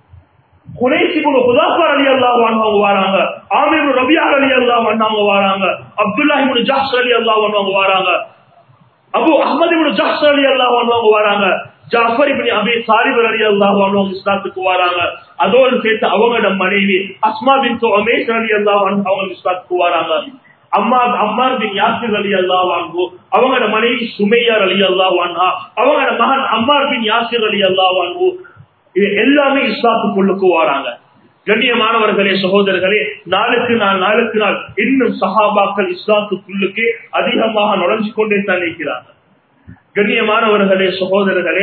குனைசிபுல் ஹுதாஃபர் அலி அல்லாஹ் அவங்க வராங்க ஆமீர் ரபியா அலி அல்லாஹ் அவங்க வராங்க அப்துல்லாஹ் இப்னு ஜஹ்ஸ் அலி அல்லாஹ் அவங்க வராங்க அபு அஹ்மத் இப்னு ஜஹ்ஸ் அலி அல்லாஹ் அவங்க வராங்க ஜாஃபர் இப்னு அபி சாலிப் அலி அல்லாஹ் அவங்க இஸ்லாத்துக்கு வராங்க அதோடு சேர்த்து அவங்களோட மனைவி அஸ்மா பின் உமேஷ் அலி அல்லாஹ் அவங்க இஸ்லாத்துக்கு வராங்க அம்மா அம்மார் பின் யாசிர் அலி அல்லாஹ் வாங்கு அவங்களோட மனைவி சுமையார் அலி அல்லாஹ் வான்ஹா அவங்களோட மகன் அம்மார் பின் யாசிர் அலி அல்லாஹ் வாங்கு இது எல்லாமே இஸ்லாத்துக்குள்ளுக்கு வராங்க கண்ணியமானவர்களே சகோதரர்களே நாளுக்கு நாள் நாளுக்கு நாள் இன்னும் சஹாபாக்கள் இஸ்லாத்துக்குள்ளுக்கு அதிகமாக நுழைஞ்சு கொண்டே தான் இருக்கிறார்கள் கண்ணியமானவர்களே சகோதரர்களே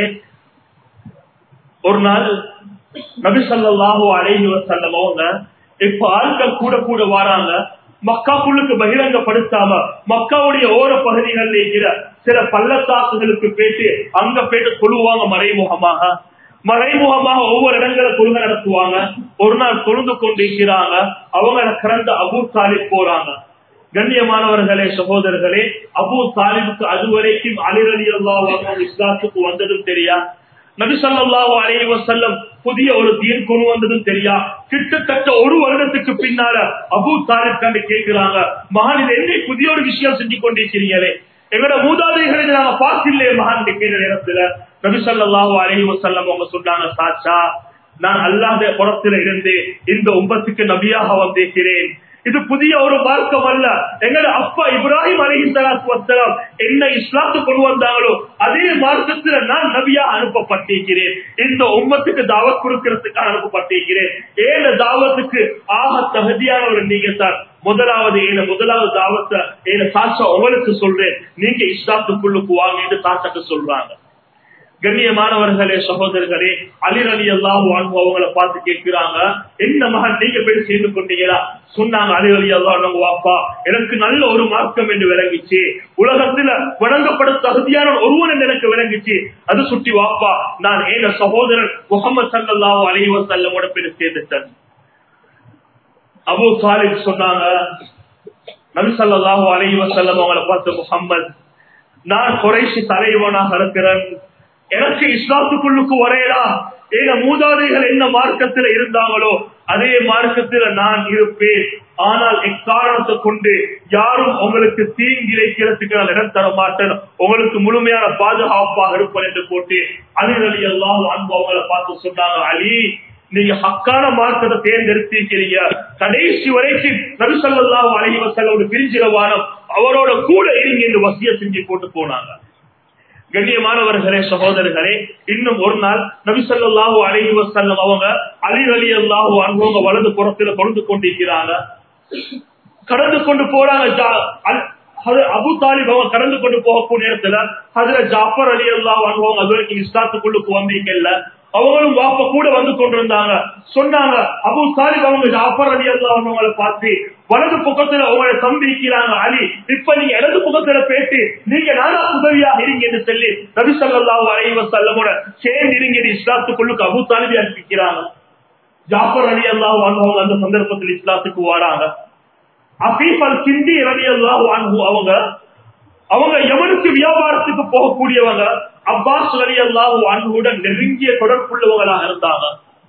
ஒரு நாள் நபி சல்லாஹூ அலைஹி வசல்லம் அவங்க இப்ப ஆட்கள் கூட கூட வராங்க மக்காக்குள்ளுக்கு பகிரங்கப்படுத்தாம மக்காவுடைய ஓர பகுதிகளில் இருக்கிற சில பள்ளத்தாக்குகளுக்கு போயிட்டு அங்க போயிட்டு கொள்ளுவாங்க மறைமுகமாக மறைமுகமாக ஒவ்வொரு இடங்களை கொள்கை நடத்துவாங்க ஒரு நாள் தொழுந்து கொண்டிருக்கிறாங்க அவங்க கிடந்த அபு தாலிப் போறாங்க கண்ணியமானவர்களே சகோதரர்களே அபு தாலிபுக்கு அதுவரைக்கும் அலிரலி அல்லா இஸ்லாத்துக்கு வந்ததும் தெரியா நபிசல்லாஹு அலைஹி வஸல்லம் புதிய ஒரு தீன் கொண்டு வந்ததும் தெரியா கிட்டத்தட்ட ஒரு வருடத்துக்கு பின்னால அபூ தாலிப் கண்டு கேட்கிறாங்க மகன் இது என்ன புதிய ஒரு விஷயம் செஞ்சு கொண்டிருக்கிறீங்களே எங்களோட மூதாதைகளை நாங்க பார்த்தில்லையே மகான் கேட்கிற நேரத்துல நபிசல்லாஹு அலைஹி வஸல்லம் அவங்க சொன்னாங்க சாச்சா நான் அல்லாத புறத்துல இருந்து இந்த உம்பத்துக்கு நபியாக வந்திருக்கிறேன் இது புதிய ஒரு மார்க்கம் அல்ல எங்களோட அப்பா இப்ராஹிம் அலஹி சலாத்து வசலாம் என்ன இஸ்லாத்து கொண்டு வந்தாங்களோ அதே மார்க்கத்துல நான் நபியா அனுப்பப்பட்டிருக்கிறேன் இந்த உம்மத்துக்கு தாவத் கொடுக்கிறதுக்காக அனுப்பப்பட்டிருக்கிறேன் ஏழு தாவத்துக்கு ஆக தகுதியானவர் நீங்க தான் முதலாவது ஏழு முதலாவது தாவத்தை ஏழு சாட்சா உங்களுக்கு சொல்றேன் நீங்க இஸ்லாத்துக்குள்ளுக்கு வாங்க என்று சாட்சாக்கு சொல்றாங்க கண்ணியமானவர்களே சகோதரர்களே அலிர் அலி அல்லாஹ் அவங்களை பார்த்து கேட்கிறாங்க என்ன மகன் நீங்க போய் சேர்ந்து கொண்டீங்களா சொன்னாங்க அலி அலி அல்லாஹ் வாப்பா எனக்கு நல்ல ஒரு மார்க்கம் என்று விளங்கிச்சு உலகத்துல வழங்கப்பட தகுதியான ஒருவன் எனக்கு விளங்கிச்சு அது சுட்டி வாப்பா நான் ஏன சகோதரன் முகமது சல்லாஹூ அலி வசல்லமோட பேர் சேர்ந்துட்டேன் அபு சாலிப் சொன்னாங்க நபி சல்லாஹூ அலி வசல்லம் அவங்களை பார்த்து முகம்மது நான் குறைசி தலைவனாக இருக்கிறேன் எனக்கு இஸ்லாத்துக்குள்ளுக்கு வரையலா ஏன மூதாதைகள் என்ன மார்க்கத்தில் இருந்தாங்களோ அதே மார்க்கத்தில் நான் இருப்பேன் ஆனால் இக்காரணத்தை கொண்டு யாரும் உங்களுக்கு தீங்கு இழைக்கிறதுக்கு நான் இடம் தர மாட்டேன் உங்களுக்கு முழுமையான பாதுகாப்பாக இருப்பேன் என்று போட்டு அலி அலி எல்லாம் அன்பு அவங்களை பார்த்து சொன்னாங்க அலி நீங்க ஹக்கான மார்க்கத்தை தேர்ந்தெடுத்திருக்கிறீங்க கடைசி வரைக்கும் நபிசல்லாஹு அலஹி வசல்லோட பிரிஞ்சிரவானம் அவரோட கூட இருங்க என்று வசிய செஞ்சு போட்டு போனாங்க கண்ணியமானவர்களே சகோதரர்களே இன்னும் ஒரு நாள் நபிசல்லாஹு அலஹி வசல்லம் அவங்க அலி அலி அல்லாஹு அன்பவங்க வலது புறத்துல கொண்டு கொண்டிருக்கிறாங்க கடந்து கொண்டு போறாங்க அபு தாலிப் அவங்க கடந்து கொண்டு போகக்கூடிய நேரத்துல அதுல ஜாஃபர் அலி அல்லாஹ் அனுபவம் அது வரைக்கும் இஸ்லாத்துக்குள்ளுக்கு வந்தீங்கல்ல அவங்களும் வாப்ப கூட வந்து கொண்டிருந்தாங்க சொன்னாங்க அபு தாலிப் அவங்க ஜாஃபர் அலி அல்லா அவங்களை பார்த்து வலது பக்கத்துல உங்களை சந்திக்கிறாங்க அலி இப்ப நீங்க இடது பக்கத்துல பேசி நீங்க நானா உதவியா இருங்க என்று சொல்லி நபி சொல்லா அலைவ செல்லமோட சேர்ந்து இருங்க இஸ்லாத்துக்குள்ளுக்கு அபு தாலிபி அனுப்பிக்கிறாங்க ஜாஃபர் அலி அல்லா அவங்க அந்த சந்தர்ப்பத்தில் இஸ்லாத்துக்கு வராங்க அபீப் அல் சிந்தி அலி அல்லா அவங்க அவங்க எவனுக்கு வியாபாரத்துக்கு போகக்கூடியவங்க அப்பாஸ் அலி அல்லாஹு அன்புடன் நெருங்கிய தொடர்புள்ளவங்களாக இருந்தாங்க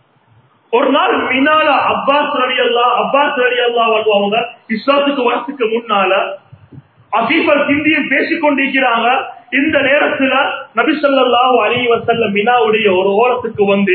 ஒரு நாள் மினால அப்பாஸ் அலி அல்லா அப்பாஸ் அலி அல்லா அவங்க இஸ்லாத்துக்கு வரத்துக்கு முன்னால அசீஃபர் ஹிந்தியும் பேசிக் கொண்டிருக்கிறாங்க இந்த நேரத்துல நபிசல்லாஹு அலி வசல்லம் மினாவுடைய ஒரு ஓரத்துக்கு வந்து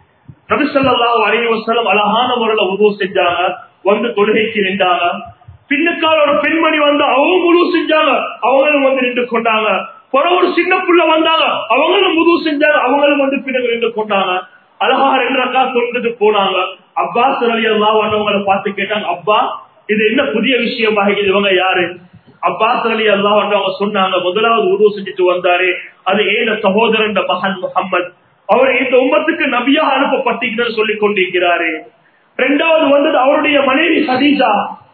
நபிசல்லாஹு அலி வசல்லம் அழகான முறையில உதவு செஞ்சாங்க வந்து தொழுகைக்கு நின்றாங்க பின்னுக்கால ஒரு பெண்மணி வந்து அவங்க முழு செஞ்சாங்க அவங்களும் வந்து நின்று கொண்டாங்க பிற ஒரு சின்ன புள்ள வந்தாங்க அவங்களும் முழு செஞ்சாங்க அவங்களும் வந்து பின்னுக்கு நின்று கொண்டாங்க அழகா ரெண்டு ரக்கா சொல்லிட்டு போனாங்க அப்பாஸ் அலி அல்லா வந்தவங்களை பார்த்து கேட்டாங்க அப்பா இது என்ன புதிய விஷயமாக இவங்க யாரு அப்பாஸ் அலி அல்லா வந்தவங்க சொன்னாங்க முதலாவது உதவு செஞ்சுட்டு வந்தாரு அது ஏன சகோதரன் மகன் முகம்மது அவர் இந்த உம்மத்துக்கு நபியாக அனுப்பப்பட்டீங்கன்னு சொல்லிக் கொண்டிருக்கிறாரு ரெண்டாவது வந்தது அவருடைய மனைவி சதீஜா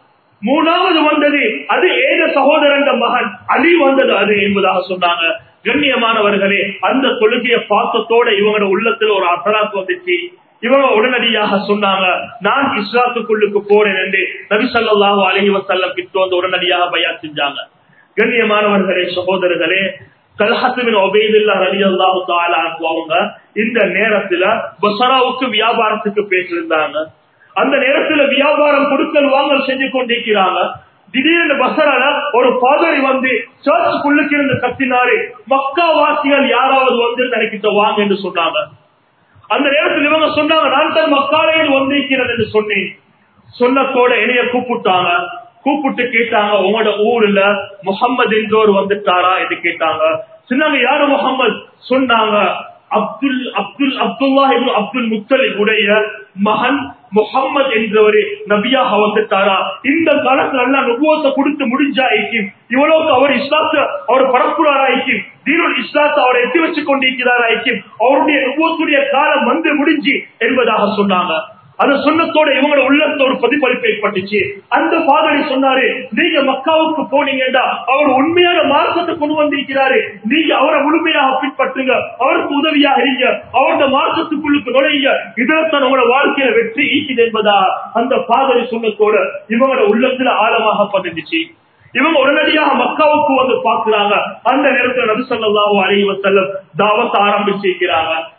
மூணாவது வந்தது அது ஏத சகோதரன் மகன் அலி வந்தது அது என்பதாக சொன்னாங்க கண்ணியமானவர்களே அந்த தொழுகைய பாசத்தோட இவங்களோட உள்ளத்துல ஒரு அசராத் வந்துச்சு இவங்க உடனடியாக சொன்னாங்க நான் இஸ்லாத்துக்குள்ளுக்கு போறேன் என்று நபி சொல்லாஹு அலஹி வசல்லம் கிட்ட வந்து உடனடியாக பயான் செஞ்சாங்க கண்ணியமானவர்களே சகோதரர்களே கல்ஹத்துவின் ஒபேதில்லா அலி அல்லாஹு அவங்க இந்த நேரத்துல பசராவுக்கு வியாபாரத்துக்கு பேசியிருந்தாங்க அந்த நேரத்துல வியாபாரம் கொடுக்கல் வாங்கல் செஞ்சு கொண்டிருக்கிறாங்க திடீர்னு பசரால ஒரு பாதரி வந்து சர்ச்சுக்குள்ளுக்கு இருந்து கத்தினாரு மக்கா வாசிகள் யாராவது வந்து தனக்கிட்ட வாங்க என்று சொன்னாங்க அந்த நேரத்தில் இவங்க சொன்னாங்க நான் தான் மக்காலையில் வந்திருக்கிறது என்று சொன்னேன் சொன்னத்தோட என்னைய கூப்பிட்டாங்க கூப்பிட்டு கேட்டாங்க உங்களோட ஊர்ல முகம்மது என்றோர் வந்துட்டாரா என்று கேட்டாங்க சொன்னாங்க யாரு முகம்மது சொன்னாங்க அப்துல் அப்துல் அப்துல்லா அப்துல் முத்தலிப் உடைய மகன் முகம்மது என்றவரு நபியாக வந்துட்டாரா இந்த காலத்துல எல்லாம் நுபுவத்தை கொடுத்து முடிஞ்சாயிக்கும் இவ்வளவுக்கு அவர் இஸ்லாத்த அவர் பரப்புறாராய்க்கும் தீனுல் இஸ்லாத்தை அவர் எத்தி வச்சு கொண்டிருக்கிறாராய்க்கும் அவருடைய நுபுவத்துடைய காலம் வந்து முடிஞ்சு என்பதாக சொன்னாங்க அது சொன்னத்தோட இவங்களோட உள்ளத்தோட பிரதிபலிப்பு ஏற்பட்டுச்சு அந்த பாதரி சொன்னாரு நீங்க மக்காவுக்கு போனீங்கன்னா அவர் உண்மையான மார்க்கத்தை கொண்டு வந்திருக்கிறாரு நீங்க அவரை முழுமையாக பின்பற்றுங்க அவருக்கு உதவியாக இருங்க அவருடைய மார்க்கத்துக்குள்ளுக்கு நுழைங்க இதற்கான உங்களோட வாழ்க்கையில வெற்றி ஈக்குது என்பதா அந்த பாதரி சொன்னத்தோட இவங்களோட உள்ளத்துல ஆழமாக பதிஞ்சிச்சு இவங்க உடனடியாக மக்காவுக்கு வந்து பாக்குறாங்க அந்த நேரத்தில் நபிசல்லாஹு அலைவ செல்லம் தாவத்தை ஆரம்பிச்சிருக்கிறாங்க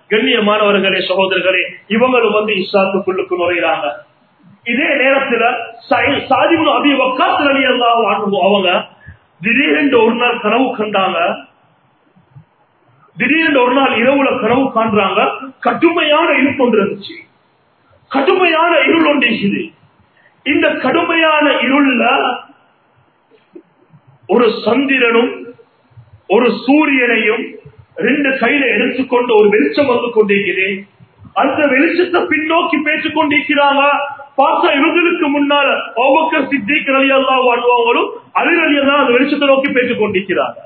கண்ணியமானவர்களே சகோதரர்களே இவங்களும் வந்து இஸ்லாத்துக்குள்ளுக்கு நுழைகிறாங்க இதே நேரத்துல சாதிபு அபி வக்காத்து அலி அல்லாஹ் அவங்க திடீரென்று ஒரு நாள் கனவு கண்டாங்க திடீரென்று ஒரு நாள் இரவுல கனவு காண்றாங்க கடுமையான இருள் கொண்டு இருந்துச்சு கடுமையான இருள் ஒன்று இருக்குது இந்த கடுமையான இருள்ல ஒரு சந்திரனும் ஒரு சூரியனையும் ரெண்டு கையில எடுத்துக்கொண்டு ஒரு வெளிச்சம் வந்து கொண்டிருக்குது அந்த வெளிச்சத்தை பின்னோக்கி பேசிக் கொண்டிருக்கிறாங்க பார்த்தா இவங்களுக்கு முன்னால ஓபக்கர் சித்திக் அலி அல்லா வாழ்வாங்களும் அலிர் அலி அல்லா அந்த வெளிச்சத்தை நோக்கி பேசிக் கொண்டிருக்கிறாங்க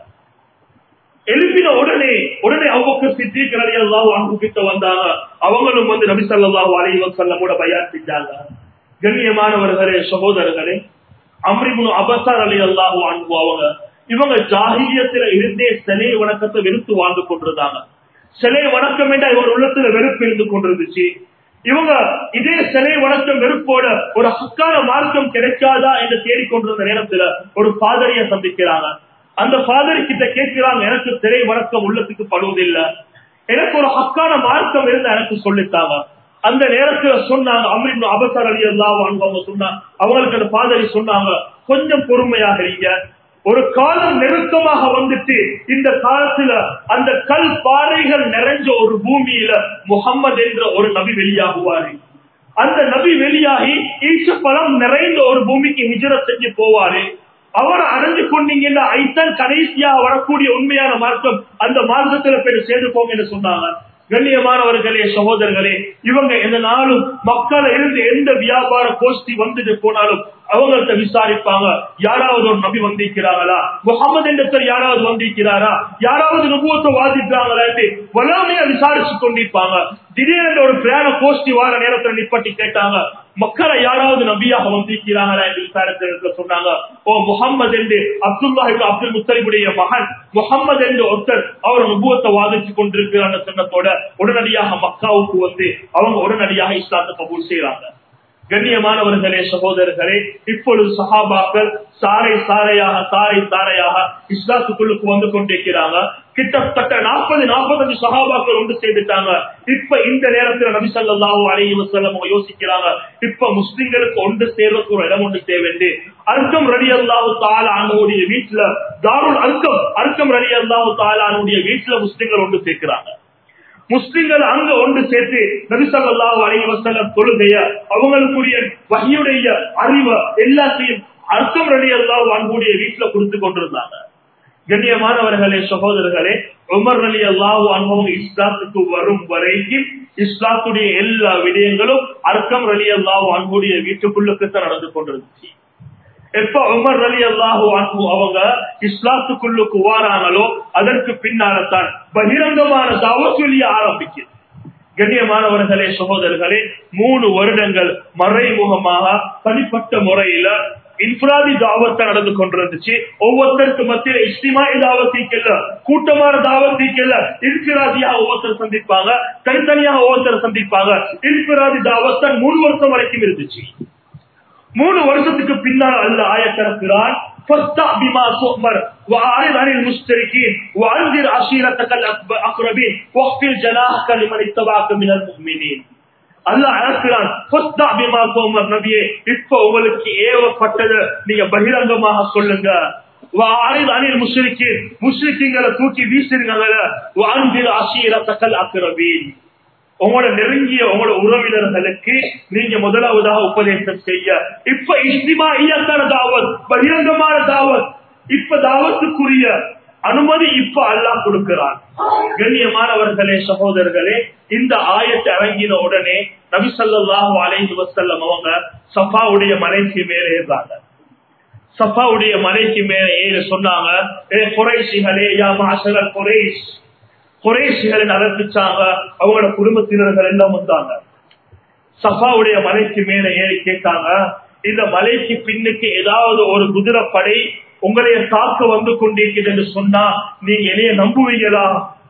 எழுப்பின உடனே உடனே அவ்வக்க சித்திக் அலி அல்லா கிட்ட வந்தாங்க அவங்களும் வந்து நபி சல்லாஹூ அலி வசல்லம் கூட பயான் செஞ்சாங்க கண்ணியமானவர்களே சகோதரர்களே அம்ரிபுனு அபசார் அலி அல்லாஹூ அன்பு அவங்க இவங்க ஜாகிரியத்துல இருந்தே சிலை வணக்கத்தை வெறுத்து வாழ்ந்து கொண்டிருந்தாங்க சிலை வணக்கம் என்ற இவர் உள்ளத்துல வெறுப்பு இருந்து கொண்டிருந்துச்சு இவங்க இதே சிலை வணக்கம் வெறுப்போட ஒரு ஹக்கான மார்க்கம் கிடைக்காதா என்று தேடிக்கொண்டிருந்த நேரத்துல ஒரு பாதரிய சந்திக்கிறாங்க அந்த பாதரி கிட்ட கேட்கிறாங்க எனக்கு சிலை வணக்கம் உள்ளத்துக்கு படுவதில்லை எனக்கு ஒரு ஹக்கான மார்க்கம் இருந்து எனக்கு சொல்லித்தாங்க அந்த நேரத்துல சொன்னாங்க அமிர்த அபசர் அலி எல்லாம் அவங்க சொன்னாங்க அவங்களுக்கு அந்த பாதரி சொன்னாங்க கொஞ்சம் பொறுமையாக இருங்க ஒரு காலம் நெருக்கமாக வந்துட்டு இந்த காலத்துல அந்த கல் பாறைகள் நிறைஞ்ச ஒரு பூமியில முகம்மது என்ற ஒரு நபி வெளியாகுவாரு அந்த நபி வெளியாகி ஈச்ச பழம் நிறைந்த ஒரு பூமிக்கு ஹிஜர செஞ்சு போவாரு அவர் அடைஞ்சு கொண்டீங்கன்னா ஐத்தான் கடைசியா வரக்கூடிய உண்மையான மார்க்கம் அந்த மார்க்கத்துல போய் சேர்ந்து போங்கன்னு சொன்னாங்க கண்ணியமானவர்களே சகோதரர்களே இவங்க எந்த நாளும் மக்கள் இருந்து எந்த வியாபார கோஷ்டி வந்துட்டு போனாலும் அவங்கள்ட்ட விசாரிப்பாங்க யாராவது ஒரு நபி வந்திருக்கிறாங்களா முகமது என்ற யாராவது வந்திருக்கிறாரா யாராவது நுபுவத்தை வாதிக்கிறாங்களா வளாமையா விசாரிச்சு கொண்டிருப்பாங்க திடீரென்று ஒரு பிரயாண கோஷ்டி வார நேரத்தில் நிப்பட்டி கேட்டாங்க மக்களை யாராவது நபியாக வந்திருக்கிறாங்களா என்று விசாரத்தில் சொன்னாங்க ஓ முகம்மது என்று அப்துல்லா அப்துல் முத்தலிபுடைய மகன் முகம்மது என்று ஒருத்தர் அவர் நுபுவத்தை வாதிச்சு கொண்டிருக்கிறாங்க சொன்னதோட உடனடியாக மக்காவுக்கு வந்து அவங்க உடனடியாக இஸ்லாத்தை கபூல் செய்யறாங்க கண்ணியமானவர்களே சகோதரர்களே இப்பொழுது சஹாபாக்கள் சாரை சாரையாக சாரை சாரையாக இஸ்லாத்துக்குள்ளுக்கு வந்து கொண்டிருக்கிறாங்க கிட்டத்தட்ட நாற்பது நாற்பத்தஞ்சு சகாபாக்கள் ஒன்று செய்துட்டாங்க இப்ப இந்த நேரத்துல நபிசல்லாஹூ அலைஹி வசல்லம் யோசிக்கிறாங்க இப்ப முஸ்லிம்களுக்கு ஒன்று சேர்வதற்கு ஒரு இடம் ஒன்று தேவை அர்க்கம் ரடி அல்லாஹு தாலானுடைய வீட்டுல தாருல் அர்க்கம் அர்க்கம் ரடி அல்லாஹு தாலானுடைய வீட்டுல முஸ்லிம்கள் ஒன்று சேர்க்கிறாங்க முஸ்லிம்கள் அங்க ஒன்று சேர்த்து நபிசல்லாஹு அலைஹி வசல்லம் தொழுகைய அவங்களுக்குரிய வகையுடைய அறிவு எல்லாத்தையும் அர்க்கம் ரடி அல்லாஹு அன்புடைய வீட்டுல கொடுத்து கொண்டிருந்தாங்க கண்ணியமானவர்களே சகோதரர்களே உமர் அலி அல்லாஹு அனுபவம் இஸ்லாத்துக்கு வரும் வரைக்கும் இஸ்லாத்துடைய எல்லா விடயங்களும் அர்க்கம் அலி அல்லாஹு அன்புடைய வீட்டுக்குள்ளுக்குத்தான் நடந்து கொண்டிருந்துச்சு எப்ப உமர் அலி அல்லாஹு அன்பு அவங்க இஸ்லாத்துக்குள்ளுக்கு வாராங்களோ அதற்கு பின்னால்தான் பகிரங்கமான தாவசொலிய ஆரம்பிக்குது கண்ணியமானவர்களே சகோதரர்களே மூணு வருடங்கள் மறைமுகமாக தனிப்பட்ட முறையில இன்ஃபிராதி தாவத்தை நடந்து கொண்டிருந்துச்சு ஒவ்வொருத்தருக்கு மத்தியில இஸ்திமாய் தாவத்திக்கல்ல கூட்டமான தாவத்திக்கல்ல இன்ஃபிராதியாக ஒவ்வொருத்தர் சந்திப்பாங்க தனித்தனியாக ஒவ்வொருத்தர் சந்திப்பாங்க இன்ஃபிராதி தாவத்தான் மூணு வருஷம் வரைக்கும் இருந்துச்சு மூணு வருஷத்துக்கு பின்னால் அல்ல ஆயத்திறக்கிறான் بما تؤمر وأعرض عن المشتركين وأنذر عشيرتك الأقربين واخفض جناحك لمن اتبعك من المؤمنين அல்லாஹ் அழைக்கிறான் நபியே இப்ப உங்களுக்கு ஏவப்பட்டது நீங்க பகிரங்கமாக சொல்லுங்க அணில் முஸ்லிக்கு முஸ்லிக்கிங்களை தூக்கி வீசுறீங்க அசீரத்தக்கல் அக்கிரபீன் உங்களோட நெருங்கிய உங்களோட உறவினர்களுக்கு நீங்க முதலாவதாக உபதேசம் செய்ய இப்ப இஸ்திமா ஐயத்தான தாவத் பகிரங்கமான தாவத் இப்ப தாவத்துக்குரிய அனுமதி இப்ப அல்லாஹ் கொடுக்கிறான் கண்ணியமானவர்களே சகோதரர்களே இந்த ஆயத்தை இறங்கின உடனே நபிசல்லாஹு அலைஹி வசல்லம் அவங்க சஃபாவுடைய மலைக்கு மேலே ஏறாங்க சஃபாவுடைய மலைக்கு மேலே ஏறி சொன்னாங்க ஏ குறைசிகளே யா மாசகர் குறைஷ் குறைசிகளை அழைப்பிச்சாங்க அவங்களோட குடும்பத்தினர்கள் எல்லாம் வந்தாங்க சஃபாவுடைய மலைக்கு மேல ஏறி கேட்டாங்க இந்த மலைக்கு பின்னுக்கு ஏதாவது ஒரு குதிரைப்படை உங்களைய தாக்க வந்து கொண்டிருக்கிறது என்று சொன்னா நீங்க என்னைய நம்புவீங்களா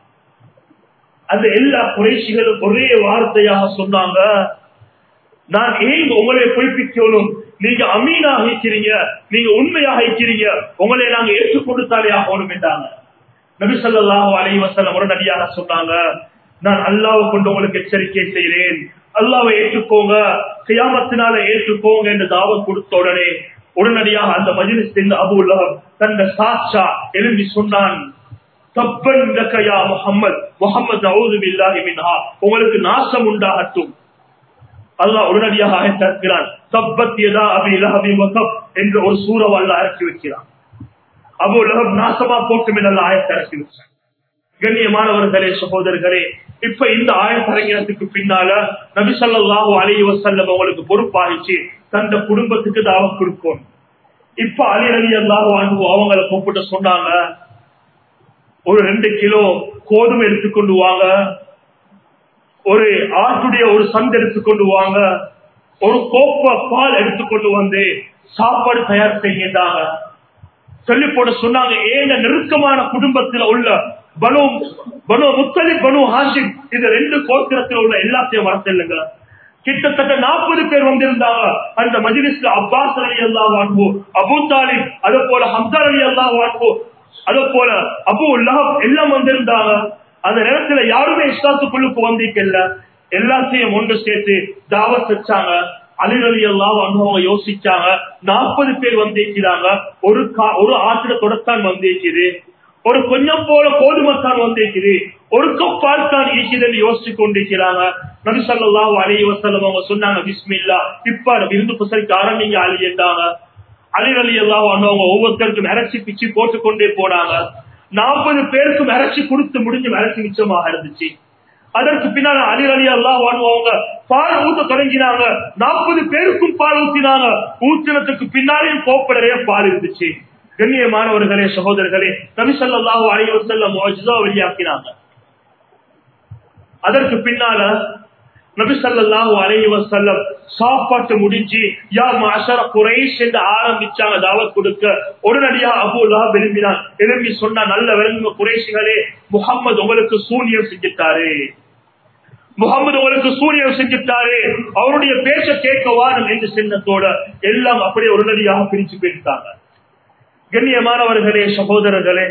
அந்த எல்லா குறைசிகளும் ஒரே வார்த்தையாக சொன்னாங்க நான் ஏன் உங்களை பொய்ப்பிக்கணும் நீங்க அமீனாக இருக்கிறீங்க நீங்க உண்மையாக இருக்கிறீங்க உங்களை நாங்க ஏற்றுக்கொடுத்தாலே ஆகணும் என்றாங்க நபிசல்லாஹு அலை வசல்லம் உடனடியாக சொன்னாங்க நான் அல்லாவை கொண்டு உங்களுக்கு எச்சரிக்கை செய்கிறேன் அல்லாவை ஏற்றுக்கோங்க கியாமத்தினால ஏற்றுக்கோங்க என்று தாவத் கொடுத்த உடனே உடனடியாக அந்த மஜிலிஸ் அபு உலகம் தந்த சாட்சா எழும்பி சொன்னான் தப்பன் லக்கயா முஹம்மத் முஹம்மது அவுது பில்லாஹி மின்ஹா உங்களுக்கு நாசம் உண்டாகட்டும் அல்லாஹ் உடனடியாக ஆயத்திருக்கிறான் தப்பத் யதா அபி லஹபி வகப் என்ற ஒரு சூறாவை அல்லாஹ் இறக்கி வைக்கிறான் அபு லஹப் நாசமா போட்டும் என்று அல்லாஹ் ஆயத்தை இறக்கி வச்சான் கண்ணியமானவர்களே சகோதரர்களே இப்ப இந்த ஆயத்தரங்கினத்துக்கு பின்னால நபி ஸல்லல்லாஹு அலைஹி வஸல்லம் அவங்களுக்கு பொறுப்பாகிச்சு தந்த குடும்பத்துக்கு தாவத் கொடுக்கும் இப்ப அலி அலி அல்லாஹு அன்ஹு அவங்கள கூப்பிட்டு சொன்னாங்க ஒரு ரெண்டு கிலோ கோதுமை எடுத்துக்கொண்டு வாங்க ஒரு ஆட்டுடைய ஒரு சந்து எடுத்துக்கொண்டு வாங்க ஒரு கோப்ப பால் எடுத்துக்கொண்டு வந்து சாப்பாடு தயார் செய்கின்றாங்க சொல்லி போட சொன்னாங்க ஏங்க நெருக்கமான குடும்பத்தில் உள்ள பனு பனு முத்தலி பனு ஹாஷிம் இந்த ரெண்டு கோத்திரத்தில் உள்ள எல்லாத்தையும் வர செல்லுங்க கிட்டத்தட்ட நாற்பது பேர் வந்திருந்தாங்க அந்த மஜிலிஸ்ல அப்பாஸ் அலி அல்லா வாழ்வோ அபு தாலிப் அது போல ஹம்சார் அலி அல்லா வாழ்வோ அது போல அபு லஹப் எல்லாம் வந்திருந்தாங்க அந்த நேரத்துல யாருமே இஸ்லாத்துக்குள்ளுக்கு வந்திருக்கல எல்லாத்தையும் ஒன்று சேர்த்து தாவத் வச்சாங்க அலிரலி எல்லாம் அவங்க யோசிச்சாங்க நாற்பது பேர் வந்திருக்கிறாங்க ஒரு கா- ஒரு ஆத்திர தொடத்தான் வந்திருக்குது ஒரு கொஞ்சம் போல கோதுமைத்தான் வந்திருக்குது ஒரு கப் பால் தான் இருக்குதுன்னு யோசிச்சு கொண்டிருக்கிறாங்க நபி ஸல்லல்லாஹு அலைஹி வஸல்லம் அவங்க சொன்னாங்க பிஸ்மில்லா இப்ப விருந்து புசரிக்க ஆரம்பிங்க அலி என்றாங்க அலி அலி எல்லாம் அவங்க ஒவ்வொருத்தருக்கும் இறைச்சி பிச்சு போட்டு கொண்டே போனாங்க நாற்பது பேருக்கும் இறைச்சி கொடுத்து முடிஞ்சு இறைச்சி மிச்சமாக இருந்துச்சு அதற்கு பின்னால அலி அலி எல்லாம் அவங்க பால் ஊத்த தொடங்கினாங்க நாற்பது பேருக்கும் பால் ஊத்தினாங்க ஊத்தினத்துக்கு பின்னாலேயும் கோப்ப நிறைய பால் இருந்துச்சு கண்ணியமானவர்களே சகோதரர்களே நபி ஸல்லல்லாஹு அலைஹி வஸல்லம் முஅஜிஸா வெளியாக்கினாங்க அதற்கு பின்னால நபி ஸல்லல்லாஹு அலைஹி வஸல்லம் சாப்பாட்டு முடிஞ்சு யா மஅஷர குரைஷ் என்று ஆரம்பிச்சாங்க தாவத் கொடுக்க உடனடியா அபூ லஹப் விரும்பினான் எழும்பி சொன்னா நல்ல விளங்குங்க குறைஷிகளே முகம்மது உங்களுக்கு சூனியம் செஞ்சுட்டாரு முகமது உங்களுக்கு சூனியம் செஞ்சுட்டாரு அவருடைய பேச்ச கேட்க வாரம் என்று சின்னத்தோட எல்லாம் அப்படியே உடனடியாக பிரிச்சு போயிட்டாங்க கண்ணியமானவர்களே சகோதரர்களே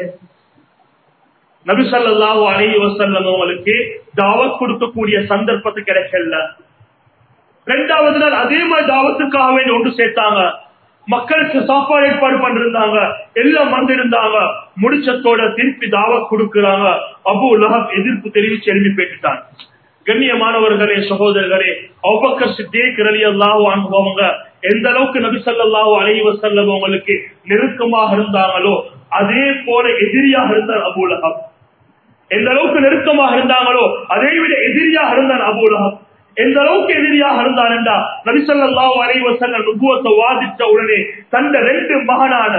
நபிசல்லாஹு அலைஹி வஸல்லம் அவங்களுக்கு தாவத் கொடுக்கக்கூடிய சந்தர்ப்பத்து கிடைக்கல ரெண்டாவது நாள் அதே மாதிரி தாவத்துக்காக வேண்டி ஒன்று சேர்த்தாங்க மக்களுக்கு சாப்பாடு ஏற்பாடு பண்ணிருந்தாங்க எல்லாம் வந்திருந்தாங்க முடிச்சத்தோட திருப்பி தாவத் கொடுக்கிறாங்க அபு லஹப் எதிர்ப்பு தெரிவிச்சு எழுப்பி போயிட்டான் கண்ணியமானவர்களே சகோதரர்களே அவ்வக்கர் சித்தேக் ரலி அல்லாஹு அவங்க எந்த அளவுக்கு நபி ஸல்லல்லாஹு அலைஹி வஸல்லம் அவங்களுக்கு நெருக்கமாக இருந்தாங்களோ அதே போல எதிரியாக இருந்தார் அபூ லஹப் எந்த அளவுக்கு நெருக்கமாக இருந்தாங்களோ அதை விட எதிரியாக இருந்தான் அபூ லஹப் எந்த அளவுக்கு எதிரியாக இருந்தான் என்றா நபி ஸல்லல்லாஹு அலைஹி வஸல்லம் நுபுவத்தை வாதித்த உடனே தந்த ரெண்டு மகனான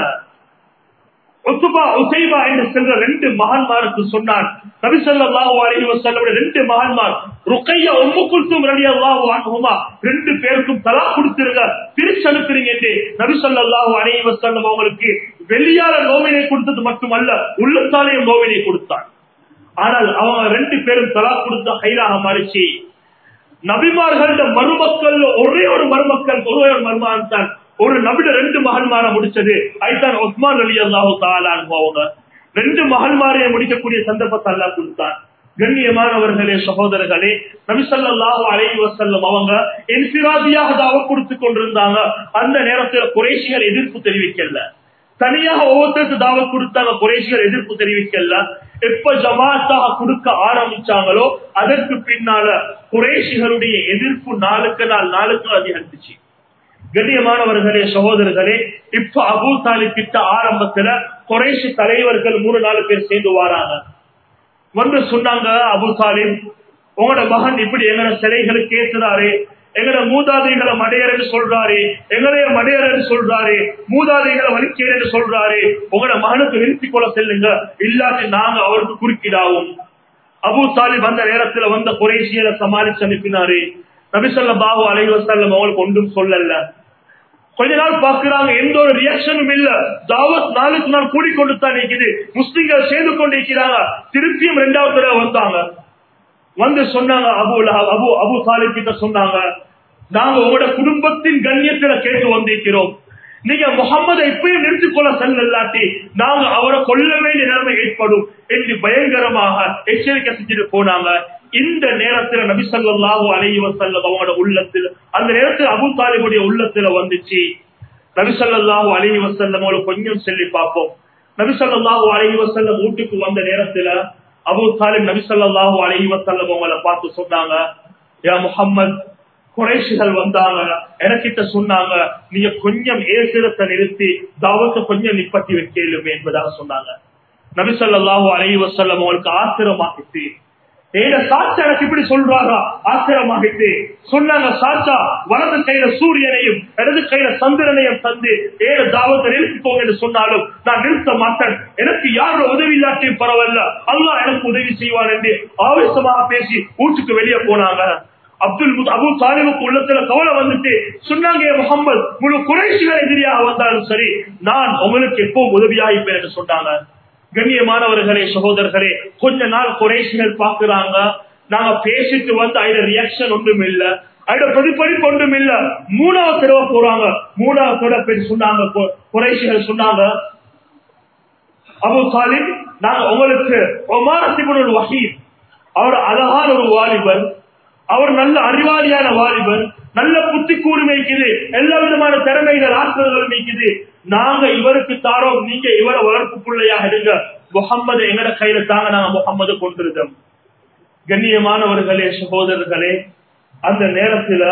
உத்துபா உசைபா என்று சென்ற ரெண்டு மகன்மாருக்கு சொன்னான் நபி ஸல்லல்லாஹு அலைஹி வஸல்லம் ரெண்டு மகன்மார் ருக்கையா உம்மு குல்தும் ரலியல்லாஹு அன்ஹுமா ரெண்டு பேருக்கும் தலா கொடுத்திருங்க பிரிச்சு அனுப்புறீங்க என்று நபி ஸல்லல்லாஹு அலைஹி வஸல்லம் அவங்களுக்கு வெளியால நோவினை கொடுத்தது மட்டுமல்ல உள்ளத்தாலேயும் நோவினை கொடுத்தான் ஆனால் அவங்க ரெண்டு பேரும் தலா கொடுத்த கைலாக மாறிச்சு நபிமார்கள மருமக்கள் ஒரே ஒரு மருமக்கள் ஒரே ஒரு மருமகன் தான் ஒரு நபிட ரெண்டு மகன்மார முடிச்சது ஐத்தான் உஸ்மான் அலி அல்லாஹு தாலான் அவங்க ரெண்டு மகன்மாரையை முடிக்கக்கூடிய சந்தர்ப்பத்தை அல்லாஹ் கொடுத்தான் கண்ணியமானவர்களே சகோதரர்களே நபிசல்லாஹு அலைஹி வஸல்லம் அவங்க என்சிராதியாக தாவ கொடுத்து கொண்டிருந்தாங்க அந்த நேரத்தில் குறைசிகள் எதிர்ப்பு தெரிவிக்கல தனியாக ஒவ்வொருத்தருக்கு தாவத் கொடுத்தாங்க குறைசிகள் எதிர்ப்பு தெரிவிக்கல எப்ப ஜமாத்தாக கொடுக்க ஆரம்பிச்சாங்களோ அதற்கு பின்னால குறைசிகளுடைய எதிர்ப்பு நாளுக்கு நாள் நாளுக்கு அதிகரித்துச்சு கண்ணியமானவர்களே சகோதரர்களே இப்ப அபூ தாலிப் கிட்ட ஆரம்பத்துல குறைசி தலைவர்கள் மூணு நாலு பேர் சேர்ந்து வராங்க வந்து சொன்னாங்க அபு சாலிம் உங்களோட மகன் இப்படி எங்களோட சிலைகளுக்கு ஏற்றுறாரு எங்களோட மூதாதைகளை மடையர்னு சொல்றாரு எங்களைய மடையர்னு சொல்றாரு மூதாதைகளை வலிக்கிறேன்னு சொல்றாரு உங்களோட மகனுக்கு நிறுத்திக் கொள்ள செல்லுங்க இல்லாட்டி நாங்க அவருக்கு குறுக்கிடாவும் அபு சாலிப் அந்த நேரத்துல வந்த குறைசியரை சமாளிச்சு அனுப்பினாரு நபிசல்ல பாபு அலைவசல்லம் அவங்களுக்கு ஒன்றும் சொல்லல கொஞ்ச நாள் பாக்குறாங்க எந்த ஒரு ரியாக்ஷனும் இல்ல தாவத் நாளுக்கு நாள் கூடிக்கொண்டு தான் நிற்குது முஸ்லிம்கள் சேர்ந்து கொண்டு இருக்கிறாங்க திருப்பியும் ரெண்டாவது தடவை வந்தாங்க வந்து சொன்னாங்க அபு லஹப், அபு அபு சாலிப் கிட்ட சொன்னாங்க நாங்க உங்களோட குடும்பத்தின் கண்ணியத்துல கேட்டு வந்திருக்கிறோம் நீங்க முகம்மதை இப்பயும் நிறுத்திக் கொள்ள செல்லாட்டி நாங்க அவரை கொல்ல வேண்டிய நிலைமை ஏற்படும் என்று பயங்கரமாக எச்சரிக்கை செஞ்சுட்டு போனாங்க இந்த நேரத்தில் நபி ஸல்லல்லாஹு அலைஹி வஸல்லம் அவங்களோட உள்ளத்தில் அந்த நேரத்தில் அபூ தாலிபுடைய உள்ளத்துல வந்துச்சு நபி ஸல்லல்லாஹு அலைஹி வஸல்லம் அவங்களை கொஞ்சம் சொல்லி பார்ப்போம் நபி ஸல்லல்லாஹு அலைஹி வஸல்லம் வீட்டுக்கு வந்த நேரத்துல அபூ தாலிப் நபி ஸல்லல்லாஹு அலைஹி வஸல்லம் அவங்கள பார்த்து சொன்னாங்க யா முஹம்மத் குறைஷிகள் வந்தாங்க எனக்கிட்ட சொன்னாங்க நீங்க கொஞ்சம் ஏசிரத்தை நிறுத்தி தாவத்தை கொஞ்சம் நிப்பத்தி வைக்கலுமே என்பதாக சொன்னாங்க நபி ஸல்லல்லாஹு அலைஹி வஸல்லம் அவங்களுக்கு ஆத்திரமாகிட்டு ஏன சாச்சா எனக்கு இப்படி சொல்றாரா ஆத்திரமாகிட்டு சொன்னாங்க சாச்சா வலது கையில சூரியனையும் இடது கையில சந்திரனையும் தந்து ஏன தாவத்தை நிறுத்திக்கோங்க என்று சொன்னாலும் நான் நிறுத்த மாட்டேன் எனக்கு யாரோட உதவி இல்லாட்டியும் பரவாயில்ல அல்லாஹ் எனக்கு உதவி செய்வான் என்று ஆவேசமாக பேசி வீட்டுக்கு வெளியே போனாங்க அப்துல் முத்- அபு தாலிபுக்கு உள்ளத்துல கவலை வந்துட்டு சொன்னாங்க "ஏ முகம்மது முழு குறைசிகள் எதிரியாக வந்தாலும் சரி நான் உங்களுக்கு எப்போ உதவியாயிருப்பேன் என்று சொன்னாங்க கண்ணியமானவர்களே சகோதரர்களே கொஞ்ச நாள் குறைசிகள் பாக்குறாங்க நாங்க பேசிட்டு வந்து அதுல ரியாக்ஷன் ஒன்றும் இல்ல அதுல பிரதிபலிப்பு ஒன்றும் இல்ல மூணாவது தடவை போறாங்க மூணாவது தடவை பேர் சொன்னாங்க கு- குறைஷிகள் சொன்னாங்க அபு சாலிம் நாங்க உங்களுக்கு ஒமாரத்திபுல் வகீர் அவர் அழகான ஒரு வாலிபர் அவர் நல்ல அறிவாளியான வாலிபர் நல்ல புத்தி கூர்மைக்குது எல்லா விதமான திறமைகள் ஆற்றல்கள் நீக்குது நாங்க இவருக்கு தாரோம் நீங்க இவரை வளர்ப்பு பிள்ளையாக இருங்க முகம்மது எங்கட கையில தாங்க நாங்க முகம்மது கொண்டிருந்தோம் கண்ணியமானவர்களே சகோதரர்களே அந்த நேரத்துல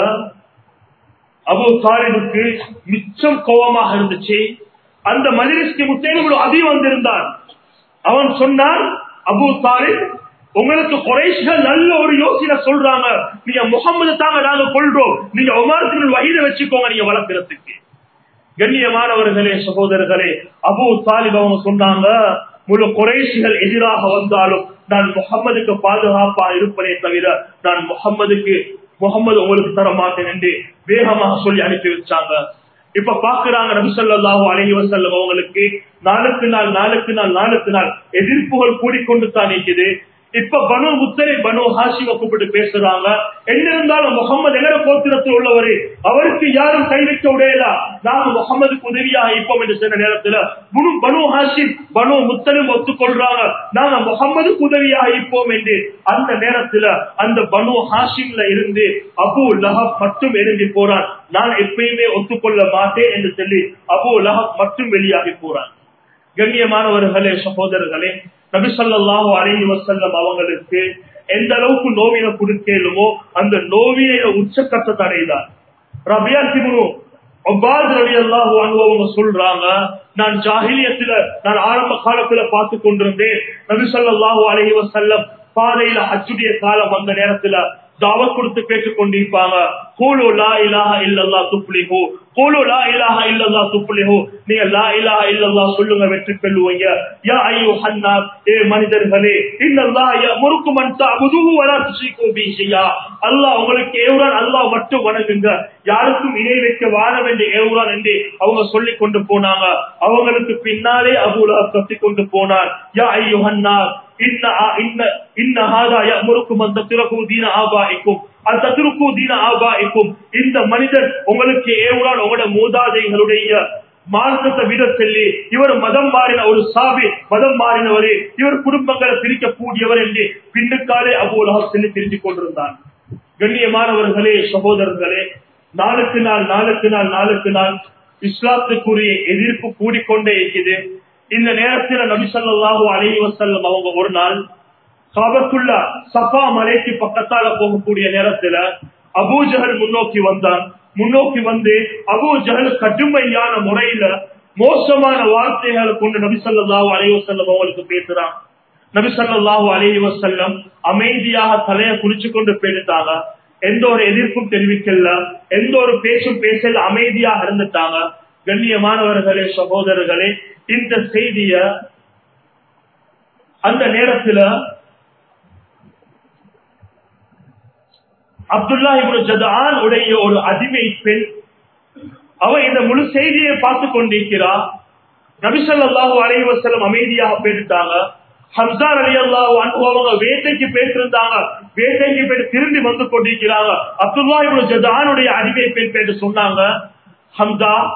அபு தாலிபுக்கு மிச்சம் கோபமாக இருந்துச்சு அந்த மஜிலிஸ்க்கு முத்தேன் அதி வந்திருந்தான் அவன் சொன்னான் அபு தாலிப் உங்களுக்கு குறைஷ்கள் நல்ல ஒரு யோசனை சொல்றாங்க நீங்க முகம்மது தாங்க நாங்க கொள்றோம் நீங்க உமரத்தின் வயத வச்சுக்கோங்க நீங்க வளர்க்கறதுக்கு கண்ணியமானவர்களே சகோதரர்களே அபு தாலிப் அவங்க சொன்னாங்க முழு குறைசிகள் எதிராக வந்தாலும் நான் முகம்மதுக்கு பாதுகாப்பா இருப்பதே தவிர நான் முகம்மதுக்கு முகம்மது உங்களுக்கு தர மாட்டேன் என்று வேகமாக சொல்லி அனுப்பி வச்சாங்க இப்ப பாக்குறாங்க நபிசல்லாஹு அலைஹி வஸல்லம் அவங்களுக்கு நாளுக்கு நாள் நாளுக்கு நாள் நாளுக்கு நாள் எதிர்ப்புகள் கூடிக்கொண்டு தான் இருக்குது இப்ப பனு முத்தரை பனு ஹாஷிம கூப்பிட்டு பேசுறாங்க என்ன இருந்தாலும் முகமது எங்கட கோத்திரத்தில் உள்ளவரு அவருக்கு யாரும் கை வைக்க உடையலா நாங்க முகமதுக்கு உதவியாக இருப்போம் என்று சொன்ன நேரத்துல முழு பனு ஹாஷிம் பனு முத்தலும் ஒத்துக்கொள்றாங்க நாங்க முகமதுக்கு உதவியாக இருப்போம் என்று அந்த நேரத்துல அந்த பனு ஹாஷிம்ல இருந்து அபு லஹப் மட்டும் எழுந்தி போறான் நான் எப்பயுமே ஒத்துக்கொள்ள மாட்டேன் என்று சொல்லி அபு லஹப் மட்டும் வெளியாகி போறான் கண்ணியமானவர்களே சகோதரர்களே நபிசல்லாஹு அலைஹி வசல்லம் அவங்களுக்கு எந்த அளவுக்கு நோவினை கொடுக்கலுமோ அந்த நோவினை உச்சக்கட்டத்தை அடைந்தார் ரபியா திமுனு ஒப்பாது ரவி அல்லாஹு அவங்க சொல்றாங்க நான் ஜாகிலியத்துல நான் ஆரம்ப காலத்துல பார்த்து கொண்டிருந்தேன் நபிசல்லாஹு அலைஹி வசல்லம் பாதையில அச்சுடைய காலம் வந்த நேரத்துல தாவத் கொடுத்து கேட்டுக் கொண்டிருப்பாங்க கூலு லா இலாஹ இல்லல்லா துப்ளிஹு கூலு லா இலாஹ இல்லல்லா துப்ளிஹு நீங்க லா இலாஹ இல்லல்லா சொல்லுங்க வெற்றி பெறுவீங்க யா அய்யுஹன்னாஸ் ஏ மனிதர்களே இன்னல்லாஹ யஅமுருக்கும் அன் தஅபுதுஹு வலா துஷ்ரிகு பிஹி ஷையா அல்லாஹ் உங்களுக்கு ஏவுறான் அல்லாஹ் மட்டும் வணங்குங்க யாருக்கும் இணை வைக்க வாழ வேண்டிய ஏவுறான் என்று அவங்க சொல்லி கொண்டு போனாங்க அவங்களுக்கு பின்னாலே அபூலா கத்தி கொண்டு போனார் யா ஐயுஹன்னாஸ் இன்ன இன்ன இன்ன ஹாதா யஅமுருக்கும் அன் தத்ருகு தீன ஆபாயிக்கும் அன் தத்ருகு தீன ஆபாயிக்கும் இந்த மனிதர் உங்களுக்கு ஏவுறான் உங்களோட மூதாதைகளுடைய மார்க்கத்தை விட சொல்லி இவர் மதம் மாறின ஒரு சாபி மதம் மாறினவரு இவர் குடும்பங்களை பிரிக்கக்கூடியவர் என்று பின்னுக்காலே அபூலக சொல்லி தெரிந்து கொண்டிருந்தான் கண்ணியமானவர்களே சகோதரர்களே நாளுக்கு நாள் நாளுக்கு நாள் நாளுக்கு நாள் இஸ்லாத்துக்குரிய எதிர்ப்பு கூடிக்கொண்டே இருக்குது இந்த நேரத்தில் நபிசல்லாஹு அலைஹி வசல்லம் அவங்க ஒரு நாள் காபத்துள்ள சஃபா மலைக்கு பக்கத்தால போகக்கூடிய நேரத்துல அபூஜகல் முன்னோக்கி வந்தான் முன்னோக்கி வந்து அபூஜகல் கடுமையான முறையில மோசமான வார்த்தைகளை கொண்டு நபிசல்லாஹு அலைஹி வசல்லம் அவங்களுக்கு பேசுறான் நபிசல்லாஹு அலைஹி வசல்லம் அமைதியாக தலையை குளிச்சு கொண்டு போயிட்டாங்க எந்த ஒரு எதிர்ப்பும் தெரிவிக்கல எந்த ஒரு பேச்சும் பேசல அமைதியாக இருந்துட்டாங்க கண்ணியமானவர்களே சகோதரர்களே இந்த செய்திய அந்த நேரத்துல அப்துல்லா இவரு ஜதான் உடைய ஒரு அடிமை பெண் அவ இந்த முழு செய்தியை பார்த்து கொண்டிருக்கிறார் நபிசல்லாஹு அலைவசலம் அமைதியாக போயிட்டாங்க ஹம்சார் அலி அல்லாஹ் அவங்க வேட்டைக்கு பேசிருந்தாங்க வேட்டைக்கு போயிட்டு திரும்பி வந்து கொண்டிருக்கிறாங்க அப்துல்லா இவரு ஜதானுடைய அடிமை பெண் பேட்டு சொன்னாங்க ஹம்சா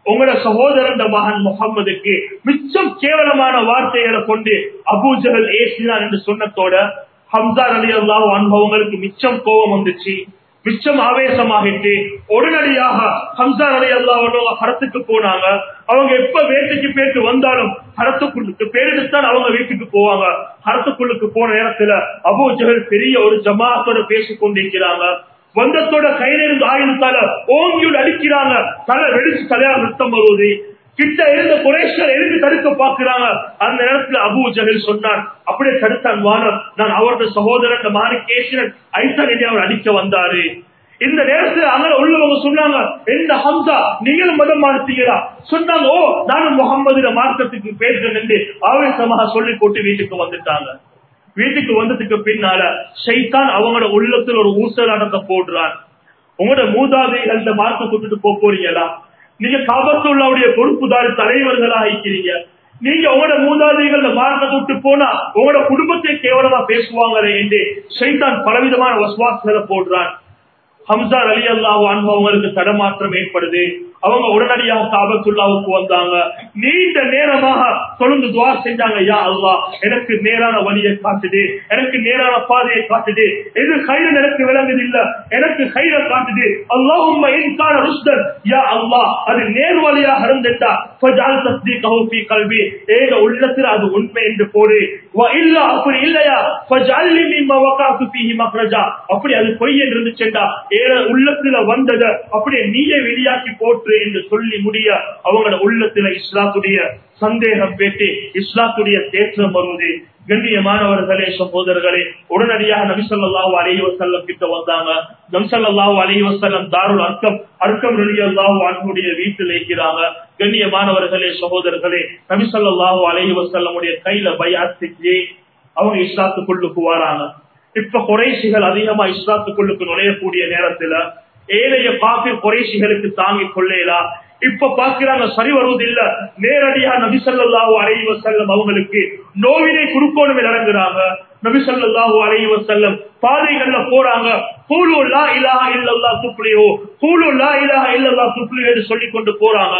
உங்களோட சகோதரன் மகன் முகம்மதுக்கு மிச்சம் கேவலமான வார்த்தைகளை கொண்டு அபூஜகல் ஏசினான் என்று சொன்னதோட ஹம்சா அலி அல்லாஹ் அனுபவங்களுக்கு மிச்சம் கோபம் வந்துச்சு மிச்சம் ஆவேசமாகிட்டு உடனடியாக ஹம்சா அலி அல்லாஹ் ஹரத்துக்கு போனாங்க அவங்க எப்ப வேட்டைக்கு போயிட்டு வந்தாலும் ஹரத்துக்குள்ளுக்கு பேரெடுத்தான் அவங்க வீட்டுக்கு போவாங்க ஹரத்துக்குள்ளுக்கு போன நேரத்துல அபூஜகல் பெரிய ஒரு ஜமாத்தோட பேசிக் கொண்டிருக்கிறாங்க வந்தத்தோட கையில இருந்து ஆயுதத்தால ஓங்கியுள் அடிக்கிறாங்க தலை வெடிச்சு தலையால் ரத்தம் வருவது கிட்ட இருந்த குரேஷர் எழுதி தடுக்க பாக்குறாங்க அந்த நேரத்துல அபு ஜஹில் சொன்னான் அப்படியே தடுத்தான் வானம் நான் அவரது சகோதரன் மாணிகேஸ்வரன் ஐசன் என்று அவர் அடிக்க வந்தாரு இந்த நேரத்தில் அங்க உள்ளவங்க சொன்னாங்க எந்த ஹம்சா நீங்களும் மதம் மாறுத்தீங்களா சொன்னாங்க ஓ நானும் முகமது மார்க்கத்துக்கு பேசுறேன் என்று ஆவேசமாக சொல்லி போட்டு வீட்டுக்கு வந்துட்டாங்க வீட்டுக்கு வந்ததுக்கு பின்னால ஷைத்தான் அவங்களோட உள்ளத்துல ஒரு ஊசலானத்தை போடுறான் உங்களோட மூதாதைகள்ட்ட மார்க்க கொண்டுட்டு போக போறீங்களா நீங்க காபத்துள்ளாவுடைய பொறுப்புதாரி தலைவர்களா இருக்கிறீங்க நீங்க உங்களோட மூதாதைகள் மார்க்க விட்டு போனா உங்களோட குடும்பத்தை கேவலமா பேசுவாங்களே என்று ஷைத்தான் பலவிதமான வசுவாசங்களை போடுறான் ஹம்சா அலி அல்லாஹ் அவங்களுக்கு தடமாற்றம் ஏற்படுது அவங்க உடனடியாக காபத்துல்லாவுக்கு வந்தாங்க நீண்ட நேரமாக தொடர்ந்து துவா செஞ்சாங்க யா அல்லா எனக்கு நேரான வழியை காட்டுது எனக்கு நேரான பாதையை காட்டுது எது கையில எனக்கு விளங்குது இல்ல எனக்கு கையில காட்டுது அல்லாஹும் இன்கான ருஷ்தன் யா அல்லா அது நேர் வழியாக இருந்துட்டா ஃபஜால் தஸ்தீகஹு ஃபீ கல்வி ஏக உள்ளத்தில் அது உண்மை என்று போடு வ இல்ல அப்படி இல்லையா ஃபஜஅல்லி மிம்மா வகாத்து ஃபீஹி மக்ரஜா அப்படி அது பொய் என்று இருந்துச்சுண்டா ஏக உள்ளத்துல வந்தத அப்படியே நீயே வெளியாக்கி போற்று என்று சொல்லி முடிய அவங்களோட உள்ளத்துல இஸ்லாத்துடைய சந்தேகம் பேட்டி இஸ்லாத்துடைய தேற்றம் வருவது கண்ணியமானவர்களே சகோதரர்களே உடனடியாக நபிசல்லாஹு அலைஹி வசல்லம் கிட்ட வந்தாங்க நபிசல்லாஹு அலைஹி வசல்லம் தாருல் அர்க்கம் அர்க்கம் ரலி அல்லாஹு அன்புடைய வீட்டில் இருக்கிறாங்க கண்ணியமானவர்களே சகோதரர்களே நபிசல்லாஹு அலைஹி வசல்லமுடைய கையில பையாத் செஞ்சு அவங்க இஸ்லாத்துக்குள்ளுக்கு வராங்க இப்ப குறைசிகள் அதிகமா இஸ்லாத்துக்குள்ளுக்கு நுழையக்கூடிய நேரத்துல ஏழைய காப்பீர் குறைசிகளுக்கு தாங்கிக் கொள்ளலாம் இப்ப பாக்குறாங்க சரி வருவது இல்ல நேரடியா நபிசல்லாஹு அலைவ செல்லம் அவங்களுக்கு நோவினை குறுக்கோணமே நடங்குறாங்க நபிசல்லாஹு அலைவ செல்லம் பாதைகள்ல போறாங்க கூலு லா இலாஹா இல்லல்லா துப்ளியோ கூலு லா இலாஹா இல்லல்லா துப்ளியோ என்று சொல்லி கொண்டு போறாங்க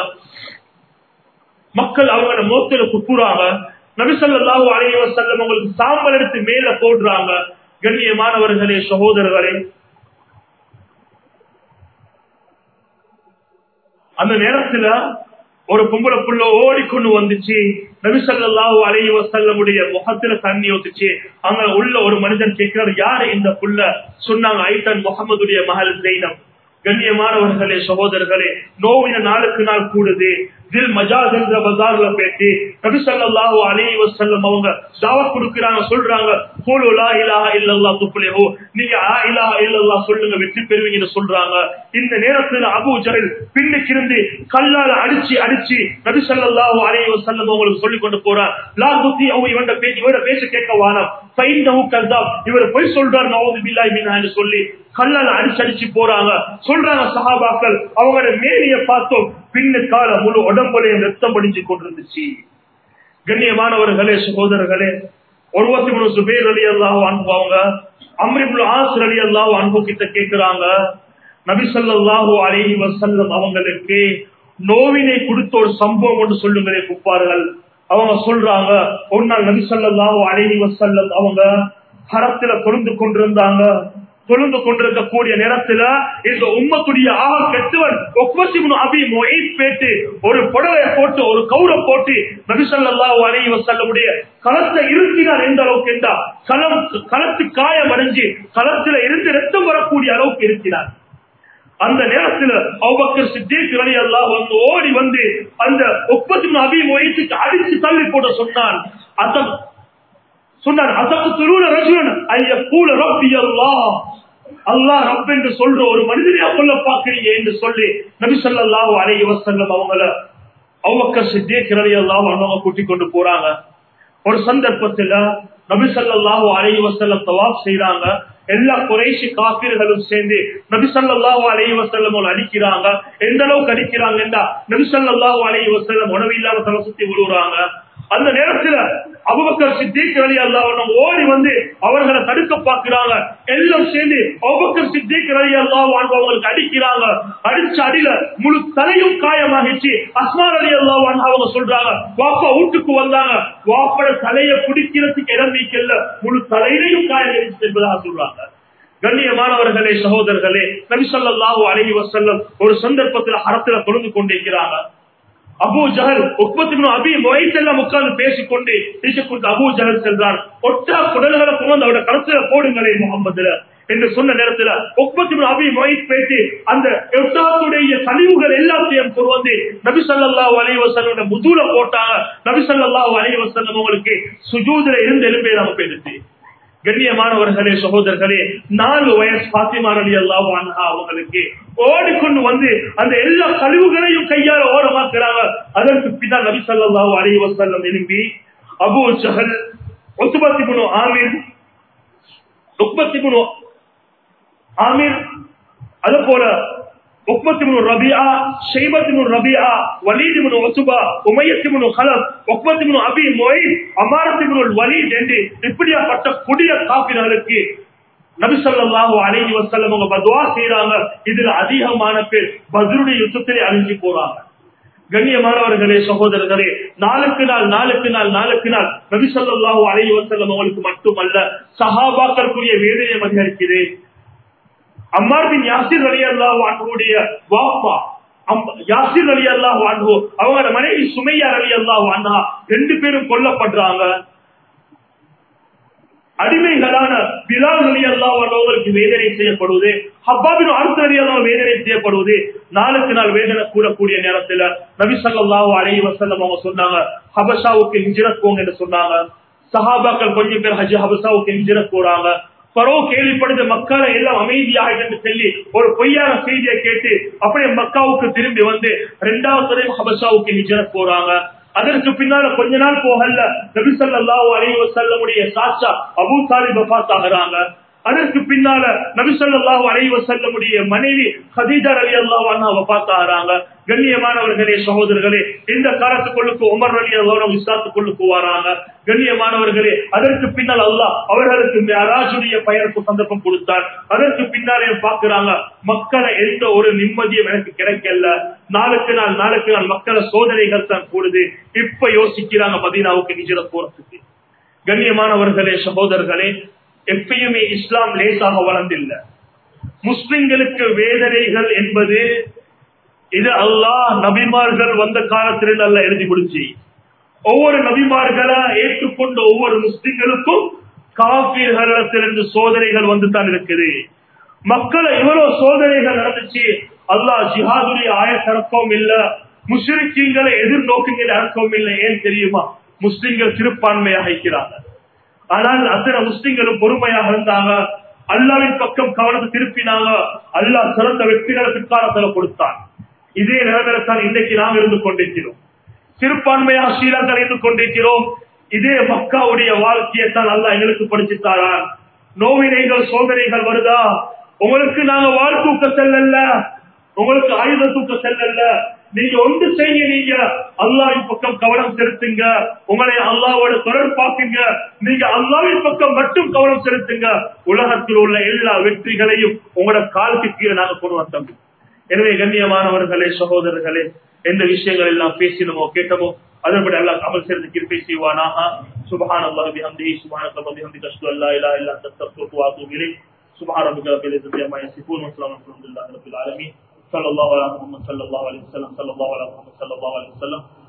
மக்கள் அவங்கள மோத்துல துப்புறாங்க நபிசல்லாஹு அலைவ செல்லம் அவங்களுக்கு சாம்பல் எடுத்து மேல போடுறாங்க கண்ணியமானவர்களே சகோதரர்களே அந்த நேரத்துல ஒரு பொம்பளை புள்ள ஓடிக்கொண்டு வந்துச்சு நபிசல்லாஹு அலைஹி வசல்லமுடைய முகத்துல தண்ணி ஊத்துச்சு அங்க உள்ள ஒரு மனிதன் கேட்கிறார் யாரு இந்த புள்ள சொன்னாங்க ஐத்தன் முகமதுடைய மகள் ஜெயினம் கண்ணியமானவர்களே சகோதரர்களே நோவின நாளுக்கு நாள் கூடுது தில் மஜாஸ் என்ற பஜார்ல பேட்டி நபிசல்லாஹு அலைஹி வசல்லம் அவங்க தாவத் கொடுக்கிறாங்க சொல்றாங்க கூலு லா இலாஹா இல்லல்லா துப்ளிஹு நீங்க ஆ இலாஹா இல்லல்லா சொல்லுங்க வெற்றி பெறுவீங்கன்னு சொல்றாங்க இந்த நேரத்துல அபூ ஜஹல் பின்னுக்கு இருந்து கல்லால அடிச்சு அடிச்சு நபிசல்லாஹு அலைஹி வசல்லம் அவங்களுக்கு சொல்லி கொண்டு போறார் லா புத்தி அவங்க இவன் பேச்சு இவர பேச்சு கேட்க வானம் பைந்தஹு கذاب இவர் பொய் சொல்றார் நவுது பில்லாஹி மின்ஹு சொல்லி கல்லால அடிச்சு அடிச்சு போறாங்க சொல்றாங்க சஹாபாக்கள் அவங்களோட மேலிய பார்த்தோம் பின்னு கால முழு உடம்புலையும் ரத்தம் படிஞ்சு கொண்டிருந்துச்சு கண்ணியமானவர்களே சகோதரர்களே ஒருவத்தி மூணு சுபேர் அலி அல்லாஹ் அனுப்புவாங்க அம்ரிபுல் ஆஸ் அலி அல்லாஹ் அன்பு கிட்ட கேட்கிறாங்க நபிசல்லாஹு அலைஹி வசல்லம் அவங்களுக்கு நோவினை கொடுத்த ஒரு சம்பவம் ஒன்று சொல்லுங்களே குப்பார்கள் அவங்க சொல்றாங்க ஒரு நாள் நபிசல்லாஹு அலைஹி வசல்லம் அவங்க ஹரத்துல பொருந்து கொண்டிருந்தாங்க தொழுந்து கொண்டிருக்கக்கூடிய நேரத்துல இந்த உம்மத்துடைய ஆக கெட்டுவன் ஒப்பசிமுன் அபி மொயின் பேட்டு ஒரு புடவையை போட்டு ஒரு கௌரம் போட்டு நபிசல்லாஹு அலைஹி வசல்லமுடைய களத்தை இருக்கினார் எந்த அளவுக்கு என்றா களம் களத்து காயம் அடைஞ்சு களத்துல இருந்து ரத்தம் வரக்கூடிய அளவுக்கு இருக்கிறார் அந்த நேரத்துல அவ்வக்கர் சித்தேக் அலி அல்லாஹ் வந்து ஓடி வந்து அந்த ஒப்பத்தி அபி மொய்த்துக்கு அடிச்சு தள்ளி போட சொன்னான் அசம் சொன்னார் அசக்கு துருவ ரஜுவன் ஐய கூல ரப்பி அல்லாஹ் அல்லாஹ் ரப் என்று சொல்ற ஒரு மனிதனையா கொல்ல பாக்குறீங்க என்று சொல்லி நபி ஸல்லல்லாஹு அலைஹி வஸல்லம் அவங்கள அவ்வக்கர் சித்தேக் அலி அல்லாஹ் அவங்க கூட்டிக் கொண்டு போறாங்க ஒரு சந்தர்ப்பத்துல நபி ஸல்லல்லாஹு அலைஹி வஸல்லம் தவாப் செய்றாங்க எல்லா குறைஷி காப்பீர்களும் சேர்ந்து நபி ஸல்லல்லாஹு அலைஹி வஸல்லம் அடிக்கிறாங்க எந்த அளவுக்கு அடிக்கிறாங்கன்னா நபி ஸல்லல்லாஹு அலைஹி வஸல்லம் உணவு இல்லாம தலை சுத்தி விழுறாங்க அந்த நேரத்துல அபுபக்கர் சித்திக் அலி அல்லாஹ் ஓடி வந்து அவர்களை தடுக்க பார்க்கிறாங்க எல்லாம் சேர்ந்து அபுபக்கர் சித்திக் அலி அல்லாஹ் அவங்களுக்கு அடிக்கிறாங்க அடிச்ச அடியில முழு தலையும் காயமாகிச்சு அஸ்மான் அலி அல்லாஹ் அவங்க சொல்றாங்க வாப்பா வீட்டுக்கு வந்தாங்க வாப்பட தலையை பிடிக்கிறதுக்கு இடம் வைக்கல முழு தலையிலையும் காயம் இருந்துச்சு என்பதாக சொல்றாங்க கண்ணியமானவர்களே சகோதரர்களே நபிசல்லாஹு அலஹி வசல்லம் ஒரு சந்தர்ப்பத்தில் அறத்துல தொழுந்து கொண்டிருக்கிறாங்க அபு ஜஹல் உற்பத்தி அபி மொய்த்தெல்லாம் உட்கார்ந்து பேசிக்கொண்டு பேசிக்கொண்டு அபு ஜஹல் சென்றான் ஒட்டா குடல்களை கொண்டு அவரோட கருத்துல போடுங்களே முகமதுல என்று சொன்ன நேரத்துல உற்பத்தி அபி மொய் பேசி அந்த ஒட்டாத்துடைய கழிவுகள் எல்லாத்தையும் கொண்டு வந்து நபி சல்லாஹூ அலி வசல்லம் முதுல போட்டாங்க நபி சல்லாஹூ அலி வசல்லம் உங்களுக்கு சுஜூதுல இருந்து எலும்பே நம்ம பேசி கண்ணியமானவர்களே சகோதரர்களே நாலு வயசு பாத்திமா அலி அல்லாஹ் அவங்களுக்கு ஓடிக்கொண்டு வந்து அந்த எல்லா கழிவுகளையும் கையால ஓரமாக்குறாங்க அதற்கு பின்னா நபி சல்லாஹூ அலி வசல்லம் எழும்பி அபு ஜஹல் ஒத்துபத்தி குணு ஆமீர் உற்பத்தி குணு ஆமீர் அது போல உக்மத்திமுனு ரபியா ஷைபத்திமுனு ரபியா வலீதிமுனு ஒசுபா உமையத்திமுனு ஹலப் உக்மத்திமுனு அபி மொய் அமாரத்திமுனு வலீத் என்று இப்படியாப்பட்ட கொடிய காப்பினர்களுக்கு நபிசல்லாஹு அலைஹி வசல்லம் அவங்க பத்வா செய்யறாங்க இதுல அதிகமான பேர் பத்ருடைய யுத்தத்திலே அழிஞ்சு போறாங்க கண்ணியமானவர்களே சகோதரர்களே நாளுக்கு நாள் நாளுக்கு நாள் நாளுக்கு நாள் நபிசல்லாஹு அலைஹி வசல்லம் அவங்களுக்கு மட்டுமல்ல சஹாபாக்களுக்குரிய வேதனையம் அதிகரிக்குது அம்மார் பின் யாசிர் அலி அல்லாஹ் வாண்டுடைய வாப்பா யாசிர் அலி அல்லாஹ் வாண்டு அவங்களோட மனைவி சுமையார் அலி அல்லாஹ் வாண்டா ரெண்டு பேரும் கொல்லப்படுறாங்க அடிமைகளான பிலால் அலி அல்லாஹ் அவர்களுக்கு வேதனை செய்யப்படுவது ஹப்பாபின் அர்த்த அலி அல்லாஹ் வேதனை செய்யப்படுவது நாளுக்கு நாள் வேதனை கூடக்கூடிய நேரத்துல நபி சல்லாஹூ அலைஹி வசல்லம் அவங்க சொன்னாங்க ஹபஷாவுக்கு ஹிஜ்ரத் போங்க என்று சொன்னாங்க சஹாபாக்கள் கொஞ்சம் பேர் ஹஜ் ஹபஷாவுக்கு ஹிஜ்ரத் போறாங்க பரோ கேள்விப்படுத்த மக்களை எல்லாம் அமைதியாக என்று சொல்லி ஒரு பொய்யான செய்தியை கேட்டு அப்படியே மக்காவுக்கு திரும்பி வந்து இரண்டாவது தடவை ஹபஷாவுக்கு ஹிஜரத் போறாங்க அதற்கு பின்னால கொஞ்ச நாள் போகல நபிசல்லாஹு அலைஹி வஸல்லமுடைய சாச்சா அபூ தாலிப் வஃபாத் ஆகுறாங்க அதற்கு பின்னால நபிசல்லாஹு அலைஹி வஸல்லமுடைய மனைவி ஹதீஜா ரலியல்லாஹு அன்ஹா வஃபாத் ஆகுறாங்க கண்ணியமானவர்களே சகோதரர்களே இந்த காலத்துக்குள்ளுக்கு உமர் ரலியல்லாஹு இஸ்லாத்துக்குள்ளுக்கு வராங்க கண்ணியமானவர்களே அதற்கு பின்னால் அல்லாஹ் அவர்களுக்கு மியராஜுடைய பயனுக்கு சந்தர்ப்பம் கொடுத்தார் அதற்கு பின்னாலே பார்க்கிறாங்க மக்களை எந்த ஒரு நிம்மதியும் எனக்கு கிடைக்கல நாளுக்கு நாள் நாளுக்கு நாள் மக்களை சோதனைகள் தான் கூடுது இப்ப யோசிக்கிறாங்க மதீனாவுக்கு நிஜர போறதுக்கு கண்ணியமானவர்களே சகோதரர்களே எப்பயுமே இஸ்லாம் லேசாக வளர்ந்தில்லை முஸ்லிம்களுக்கு வேதனைகள் என்பது இது அல்லாஹ் நபிமார்கள் வந்த காலத்திலிருந்து அல்ல எழுதி முடிச்சு ஒவ்வொரு நபிமார்களை ஏற்றுக்கொண்ட ஒவ்வொரு முஸ்லிம்களுக்கும் காப்பீர்களிடத்திலிருந்து சோதனைகள் வந்து தான் இருக்குது மக்களை இவ்வளவு சோதனைகள் நடந்துச்சு அல்லாஹ் ஜிஹாதுடைய ஆயத்திறக்கவும் இல்ல முஸ்லிம்களை எதிர்நோக்குகிற அர்த்தம் இல்லை ஏன் தெரியுமா முஸ்லிம்கள் சிறுபான்மையாக இருக்கிறாங்க ஆனால் அத்தனை முஸ்லிம்களும் பொறுமையாக இருந்தாங்க அல்லாவின் பக்கம் கவனத்தை திருப்பினாங்க அல்லாஹ் சிறந்த வெற்றிகளை பிற்காலத்தில் கொடுத்தான் இதே நிலைமைத்தான் இன்றைக்கு நாம் இருந்து கொண்டிருக்கிறோம் சிறுபான்மையாக ஸ்ரீலங்கா இருந்து கொண்டிருக்கிறோம் இதே மக்காவுடைய வாழ்க்கையை தான் அல்லா எங்களுக்கு படிச்சுத்தாரான் நோவினைகள் சோதனைகள் வருதா உங்களுக்கு நாங்க வாழ் தூக்க செல்லல உங்களுக்கு ஆயுத தூக்க செல்லல நீங்க ஒன்று செய்ய நீங்க அல்லாவின் பக்கம் கவனம் செலுத்துங்க உங்களை அல்லாவோட தொடர்பாக்குங்க நீங்க அல்லாவின் பக்கம் மட்டும் கவனம் செலுத்துங்க உலகத்தில் உள்ள எல்லா வெற்றிகளையும் உங்களோட காலுக்கு கீழே நாங்க கொண்டு வந்தோம் எனவே கண்ணியமானவர்களே சகோதரர்களே எந்த விஷயங்கள் எல்லாம் பேசினமோ கேட்டமோ அதன்படி அல்லாஹ் அமல் செய்து கிருப்பை செய்வானாக சுபஹான் அல்லாஹ் பிஹம்திஹி சுப்ஹானக அல்லாஹ் பிஹம்திக அஷ்ஹது அல்லா இலாஹா இல்லா அன்த அஸ்தக்ஃபிருக வ அத்தூபு இலைக் சுப்ஹான ரப்பிக ரப்பில் இஸ்ஸத்தி அம்மா யசிஃபூன் வ ஸலாமுன் அலா ரப்பில் ஆலமீன் ஸல்லல்லாஹு அலா முஹம்மத் ஸல்லல்லாஹு அலைஹி வஸல்லம் ஸல்லல்லாஹு அலா முஹம்மத் ஸல்லல்லாஹு அலைஹி வஸல்லம்